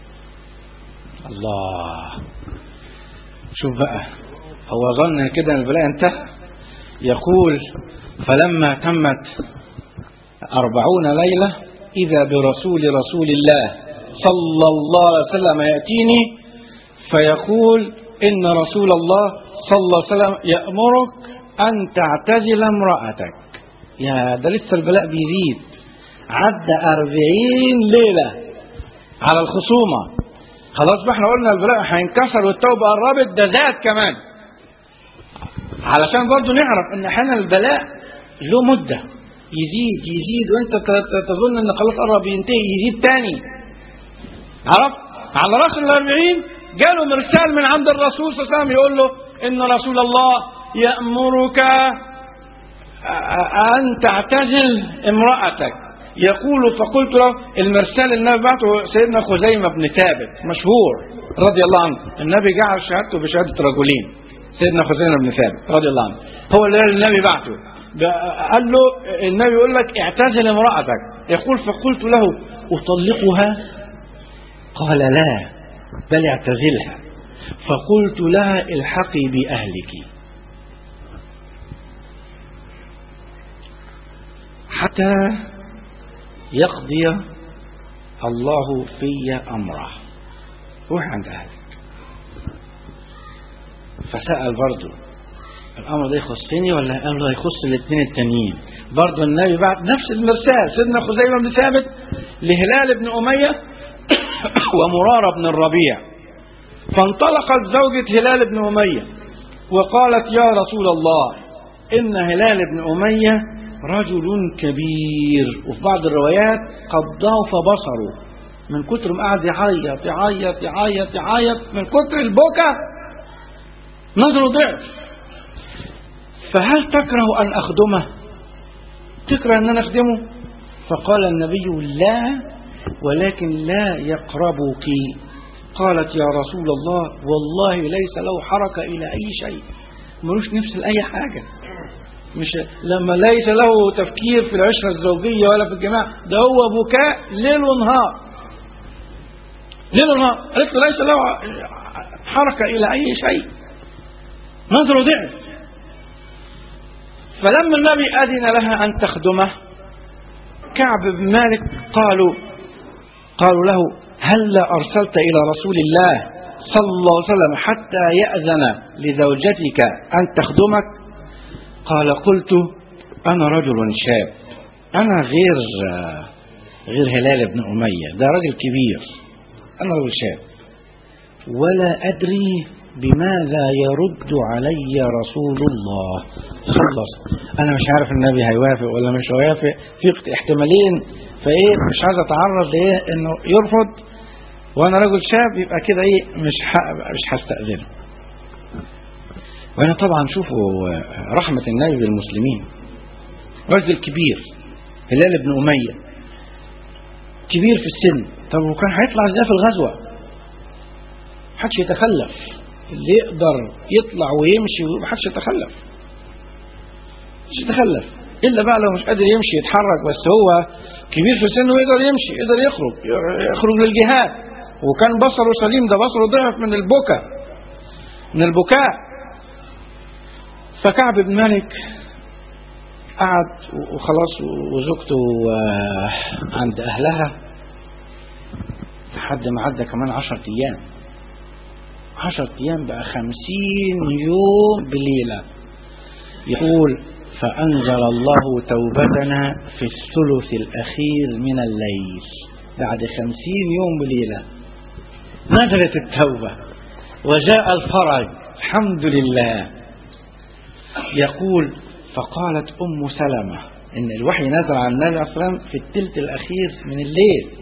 الله شوف بقى هو ظن كده ان البلاء انتهى يقول فلما تمت أربعون ليلة إذا برسول رسول الله صلى الله عليه وسلم يأتيني فيقول إن رسول الله صلى الله عليه وسلم يأمرك أن تعتزل امرأتك يا ده لسه البلاء بيزيد عدى أربعين ليلة على الخصومة خلاص بقى احنا قلنا البلاء هينكسر والتوبة قربت ده زاد كمان علشان برضو نعرف ان احيانا البلاء له مدة يزيد يزيد وانت ت- ت- تظن ان خلاص قرب ينتهي يزيد تاني عرفت على راس الأربعين جاله مرسال من عند الرسول صلى الله عليه وسلم يقول له ان رسول الله يأمرك أن تعتزل امرأتك يقول فقلت له المرسال النبي بعته سيدنا خزيمة بن ثابت مشهور رضي الله عنه النبي جعل شهادته بشهادة رجلين سيدنا خزيمة بن ثابت رضي الله عنه هو اللي النبي بعته قال له النبي يقول لك اعتزل امرأتك يقول فقلت له أطلقها قال لا بل اعتزلها فقلت لها الحقي بأهلك حتى يقضي الله في أمره روح عند أهلك فسأل برضه الأمر ده يخصني ولا قال له يخص الاثنين التانيين برضه النبي بعد نفس المرسال سيدنا خزيمة بن ثابت لهلال بن أمية ومرارة بن الربيع فانطلقت زوجة هلال بن أمية وقالت يا رسول الله إن هلال بن أمية رجل كبير وفي بعض الروايات قد ضعف بصره من كتر ما قعد يعيط يعيط يعيط يعيط من كتر البكا نظره ضعف فهل تكره أن أخدمه تكره أن أنا أخدمه فقال النبي لا ولكن لا يقربك قالت يا رسول الله والله ليس له حركة إلى أي شيء ملوش نفس لأي حاجة مش لما ليس له تفكير في العشرة الزوجية ولا في الجماعة ده هو بكاء ليل ونهار ليل ونهار قالت له ليس له حركة إلى أي شيء نظره ضعف فلما النبي أذن لها أن تخدمه كعب بن مالك قالوا قالوا له هل أرسلت إلى رسول الله صلى الله عليه وسلم حتى يأذن لزوجتك أن تخدمك قال قلت أنا رجل شاب أنا غير غير هلال بن أمية ده راجل كبير أنا رجل شاب ولا أدري بماذا يرد علي رسول الله صلى الله عليه وسلم أنا مش عارف النبي هيوافق ولا مش هيوافق في احتمالين فإيه مش عايز أتعرض لإيه إنه يرفض وأنا رجل شاب يبقى كده إيه مش مش هستأذنه وهنا طبعا شوفوا رحمة النبي بالمسلمين رجل كبير هلال بن أمية كبير في السن طب وكان هيطلع ازاي في الغزوة محدش يتخلف اللي يقدر يطلع ويمشي محدش يتخلف مش يتخلف إلا بقى لو مش قادر يمشي يتحرك بس هو كبير في السن ويقدر يمشي يقدر يخرج يخرج للجهاد وكان بصره سليم ده بصره ضعف من البكا من البكاء فكعب بن مالك قعد وخلاص وزوجته عند أهلها لحد ما عدى كمان عشر أيام عشر أيام بقى خمسين يوم بليلة يقول فأنزل الله توبتنا في الثلث الأخير من الليل بعد خمسين يوم بليلة نزلت التوبة وجاء الفرج الحمد لله يقول فقالت أم سلمة إن الوحي نزل على النبي عليه الصلاة والسلام في الثلث الأخير من الليل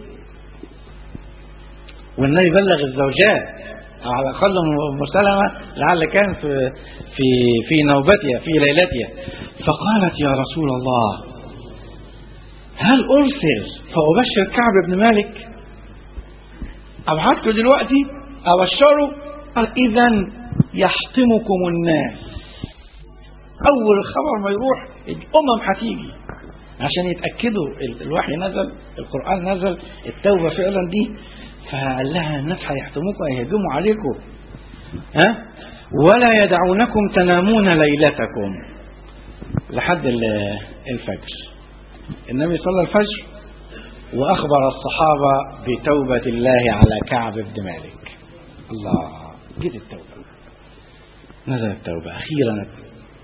والنبي بلغ الزوجات أو على الأقل أم سلمة لعل كان في في في نوبتها في ليلتها فقالت يا رسول الله هل أرسل فأبشر كعب بن مالك أبعث له دلوقتي أبشره قال إذا يحطمكم الناس أول الخبر ما يروح الأمم هتيجي عشان يتأكدوا الوحي نزل القرآن نزل التوبة فعلا دي فقال لها الناس هيحتموكم هيهجموا عليكم ها ولا يدعونكم تنامون ليلتكم لحد الفجر النبي صلى الفجر وأخبر الصحابة بتوبة الله على كعب بن مالك الله جت التوبة نزل التوبة أخيرا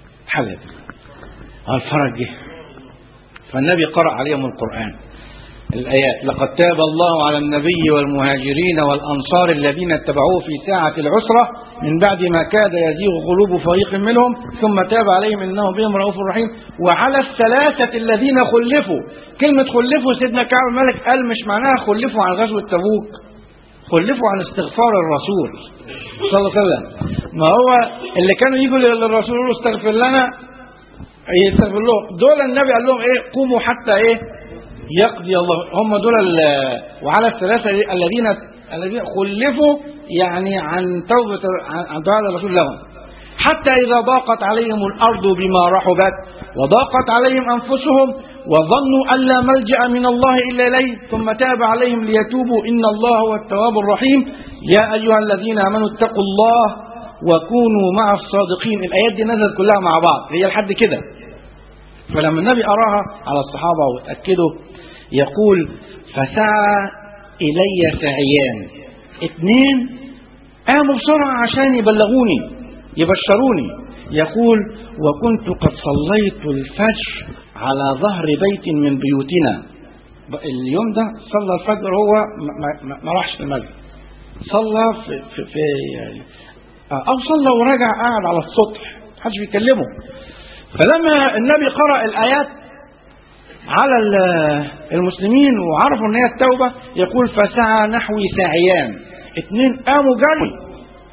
حلت الفرج جه فالنبي قرأ عليهم القرآن الآيات لقد تاب الله على النبي والمهاجرين والأنصار الذين اتبعوه في ساعة العسرة من بعد ما كاد يزيغ قلوب فريق منهم ثم تاب عليهم إنه بهم رؤوف رحيم وعلى الثلاثة الذين خلفوا كلمة خلفوا سيدنا كعب الملك قال مش معناها خلفوا عن غزوة تبوك خلفوا عن استغفار الرسول صلى الله عليه وسلم ما هو اللي كانوا يجوا للرسول يقولوا استغفر لنا يستغفر لهم دول النبي قال لهم ايه قوموا حتى ايه يقضي الله هم دول ال- وعلى الثلاثة الذين الذين خلفوا يعني عن توبة عن عن دعاء الرسول لهم حتى إذا ضاقت عليهم الأرض بما رحبت وضاقت عليهم أنفسهم وظنوا أن لا ملجأ من الله إلا إليه ثم تاب عليهم ليتوبوا إن الله هو التواب الرحيم يا أيها الذين آمنوا اتقوا الله وكونوا مع الصادقين الآيات دي نزلت كلها مع بعض هي لحد كده فلما النبي أراها على الصحابة وتأكدوا يقول فسعى إلي سعيان اتنين قاموا بسرعة عشان يبلغوني يبشروني يقول وكنت قد صليت الفجر على ظهر بيت من بيوتنا اليوم ده صلى الفجر هو ما, ما, ما راحش المسجد صلى في, في, في أو صلى ورجع قاعد على السطح محدش بيكلمه فلما النبي قرأ الآيات على ال- المسلمين وعرفوا ان هي التوبة يقول فسعى نحو سعيان اتنين قاموا جري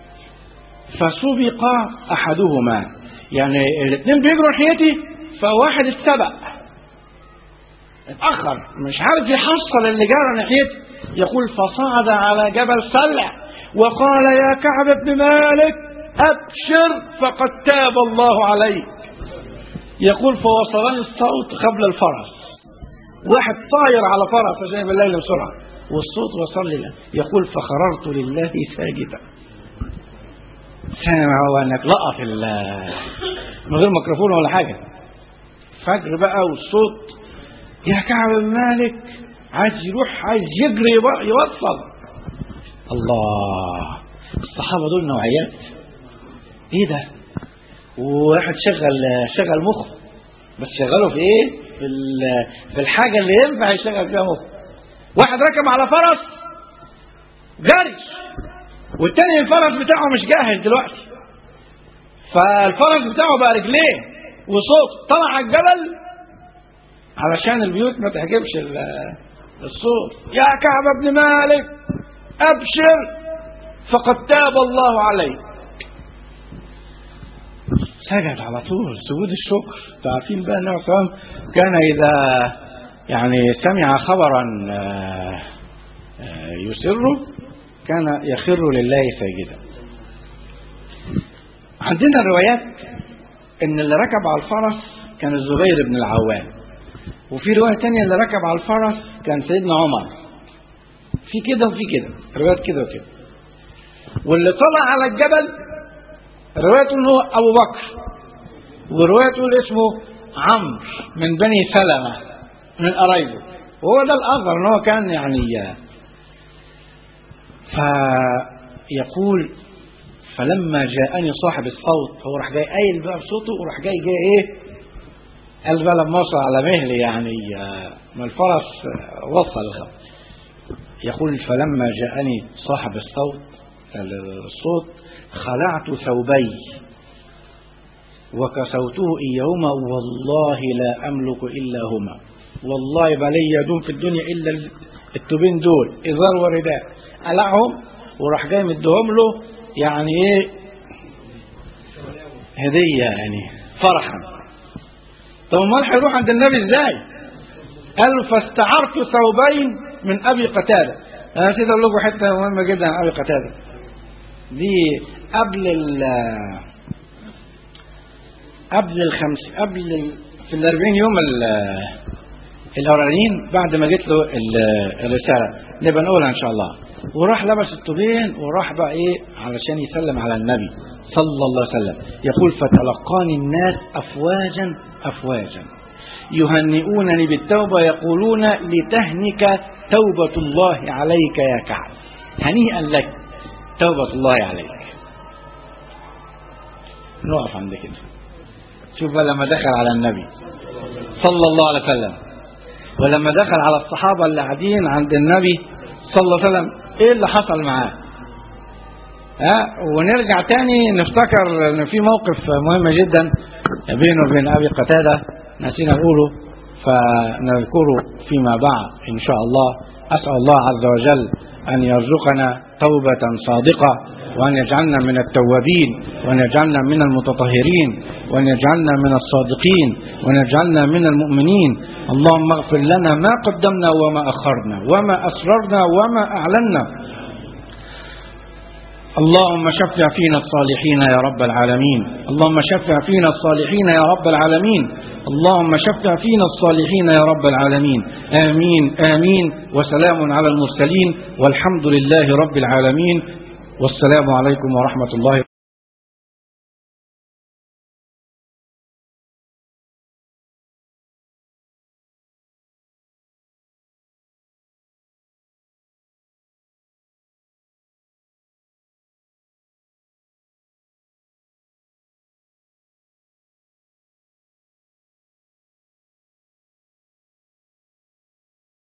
فسبق احدهما يعني الاثنين بيجروا ناحيتي فواحد اتسبق اتاخر مش عارف يحصل اللي جرى ناحيتي يقول فصعد على جبل سلع وقال يا كعب بن مالك ابشر فقد تاب الله عليك يقول فوصلني الصوت قبل الفرس واحد طاير على فرس عشان يبقى الليل بسرعه والصوت وصل لي يقول فخررت لله ساجدا سامع هو انك لقط ال- من غير ميكروفون ولا حاجه فجر بقى والصوت يا كعب بن مالك عايز يروح عايز يجري يبقى- يوصل الله الصحابه دول نوعيات ايه ده وواحد شغل شغل مخه بس شغله في ايه في ال- في الحاجه اللي ينفع يشغل فيها مخه واحد ركب على فرس جري والتاني الفرس بتاعه مش جاهز دلوقتي فالفرس بتاعه بقى رجليه وصوت طلع على الجبل علشان البيوت ما تحجبش ال- الصوت يا كعب بن مالك ابشر فقد تاب الله عليك سجد على طول سجود الشكر انتوا عارفين بقى النبي صلى الله عليه وسلم كان اذا يعني سمع خبرا آه، آه، يسره كان يخر لله ساجدا عندنا الروايات ان اللي ركب على الفرس كان الزبير بن العوام وفي روايه تانية اللي ركب على الفرس كان سيدنا عمر في كده وفي كده روايات كده وكده واللي طلع على الجبل رواية تقول هو أبو بكر ورواية تقول اسمه عمرو من بني سلمة من قرايبه وهو ده الأظهر إن هو كان يعني فيقول فلما جاءني صاحب الصوت هو راح جاي قايل بقى بصوته وراح جاي جاي ايه قال بقى لما وصل على مهلي يعني آه، ما الفرس آه، وصل الخبر يقول فلما جاءني صاحب الصوت الصوت خلعت ثوبي وكسوته إياهما والله لا أملك إلا هما والله ما لي يدوم في الدنيا إلا التوبين دول إزار ورداء قلعهم وراح جاي مديهم له يعني إيه هدية يعني فرحا طب امال هيروح عند النبي ازاي؟ قال له فاستعرت ثوبين من ابي قتاده انا نسيت اقول لكم حته مهمه جدا عن ابي قتاده دي قبل ال قبل الخمس قبل ال في الأربعين يوم ال- الأولانيين بعد ما جت له ال- الرسالة نبقى نقولها إن شاء الله وراح لبس الطوبين وراح بقى إيه علشان يسلم على النبي صلى الله عليه وسلم يقول فتلقاني الناس أفواجا أفواجا يهنئونني بالتوبة يقولون لتهنك توبة الله عليك يا كعب هنيئا لك توبة الله عليك نقف عند كده شوف بقى لما دخل على النبي صلى الله عليه وسلم ولما دخل على الصحابة اللي قاعدين عند النبي صلى الله عليه وسلم ايه اللي حصل معاه ها ونرجع تاني نفتكر ان في موقف مهم جدا بينه وبين ابي قتاده نسينا نقوله فنذكره فيما بعد ان شاء الله اسال الله عز وجل ان يرزقنا توبه صادقه وان يجعلنا من التوابين وان يجعلنا من المتطهرين وان يجعلنا من الصادقين وان يجعلنا من المؤمنين اللهم اغفر لنا ما قدمنا وما اخرنا وما اسررنا وما اعلنا اللهم شفع فينا الصالحين يا رب العالمين اللهم شفع فينا الصالحين يا رب العالمين اللهم شفع فينا الصالحين يا رب العالمين آمين آمين وسلام على المرسلين والحمد لله رب العالمين والسلام عليكم ورحمة الله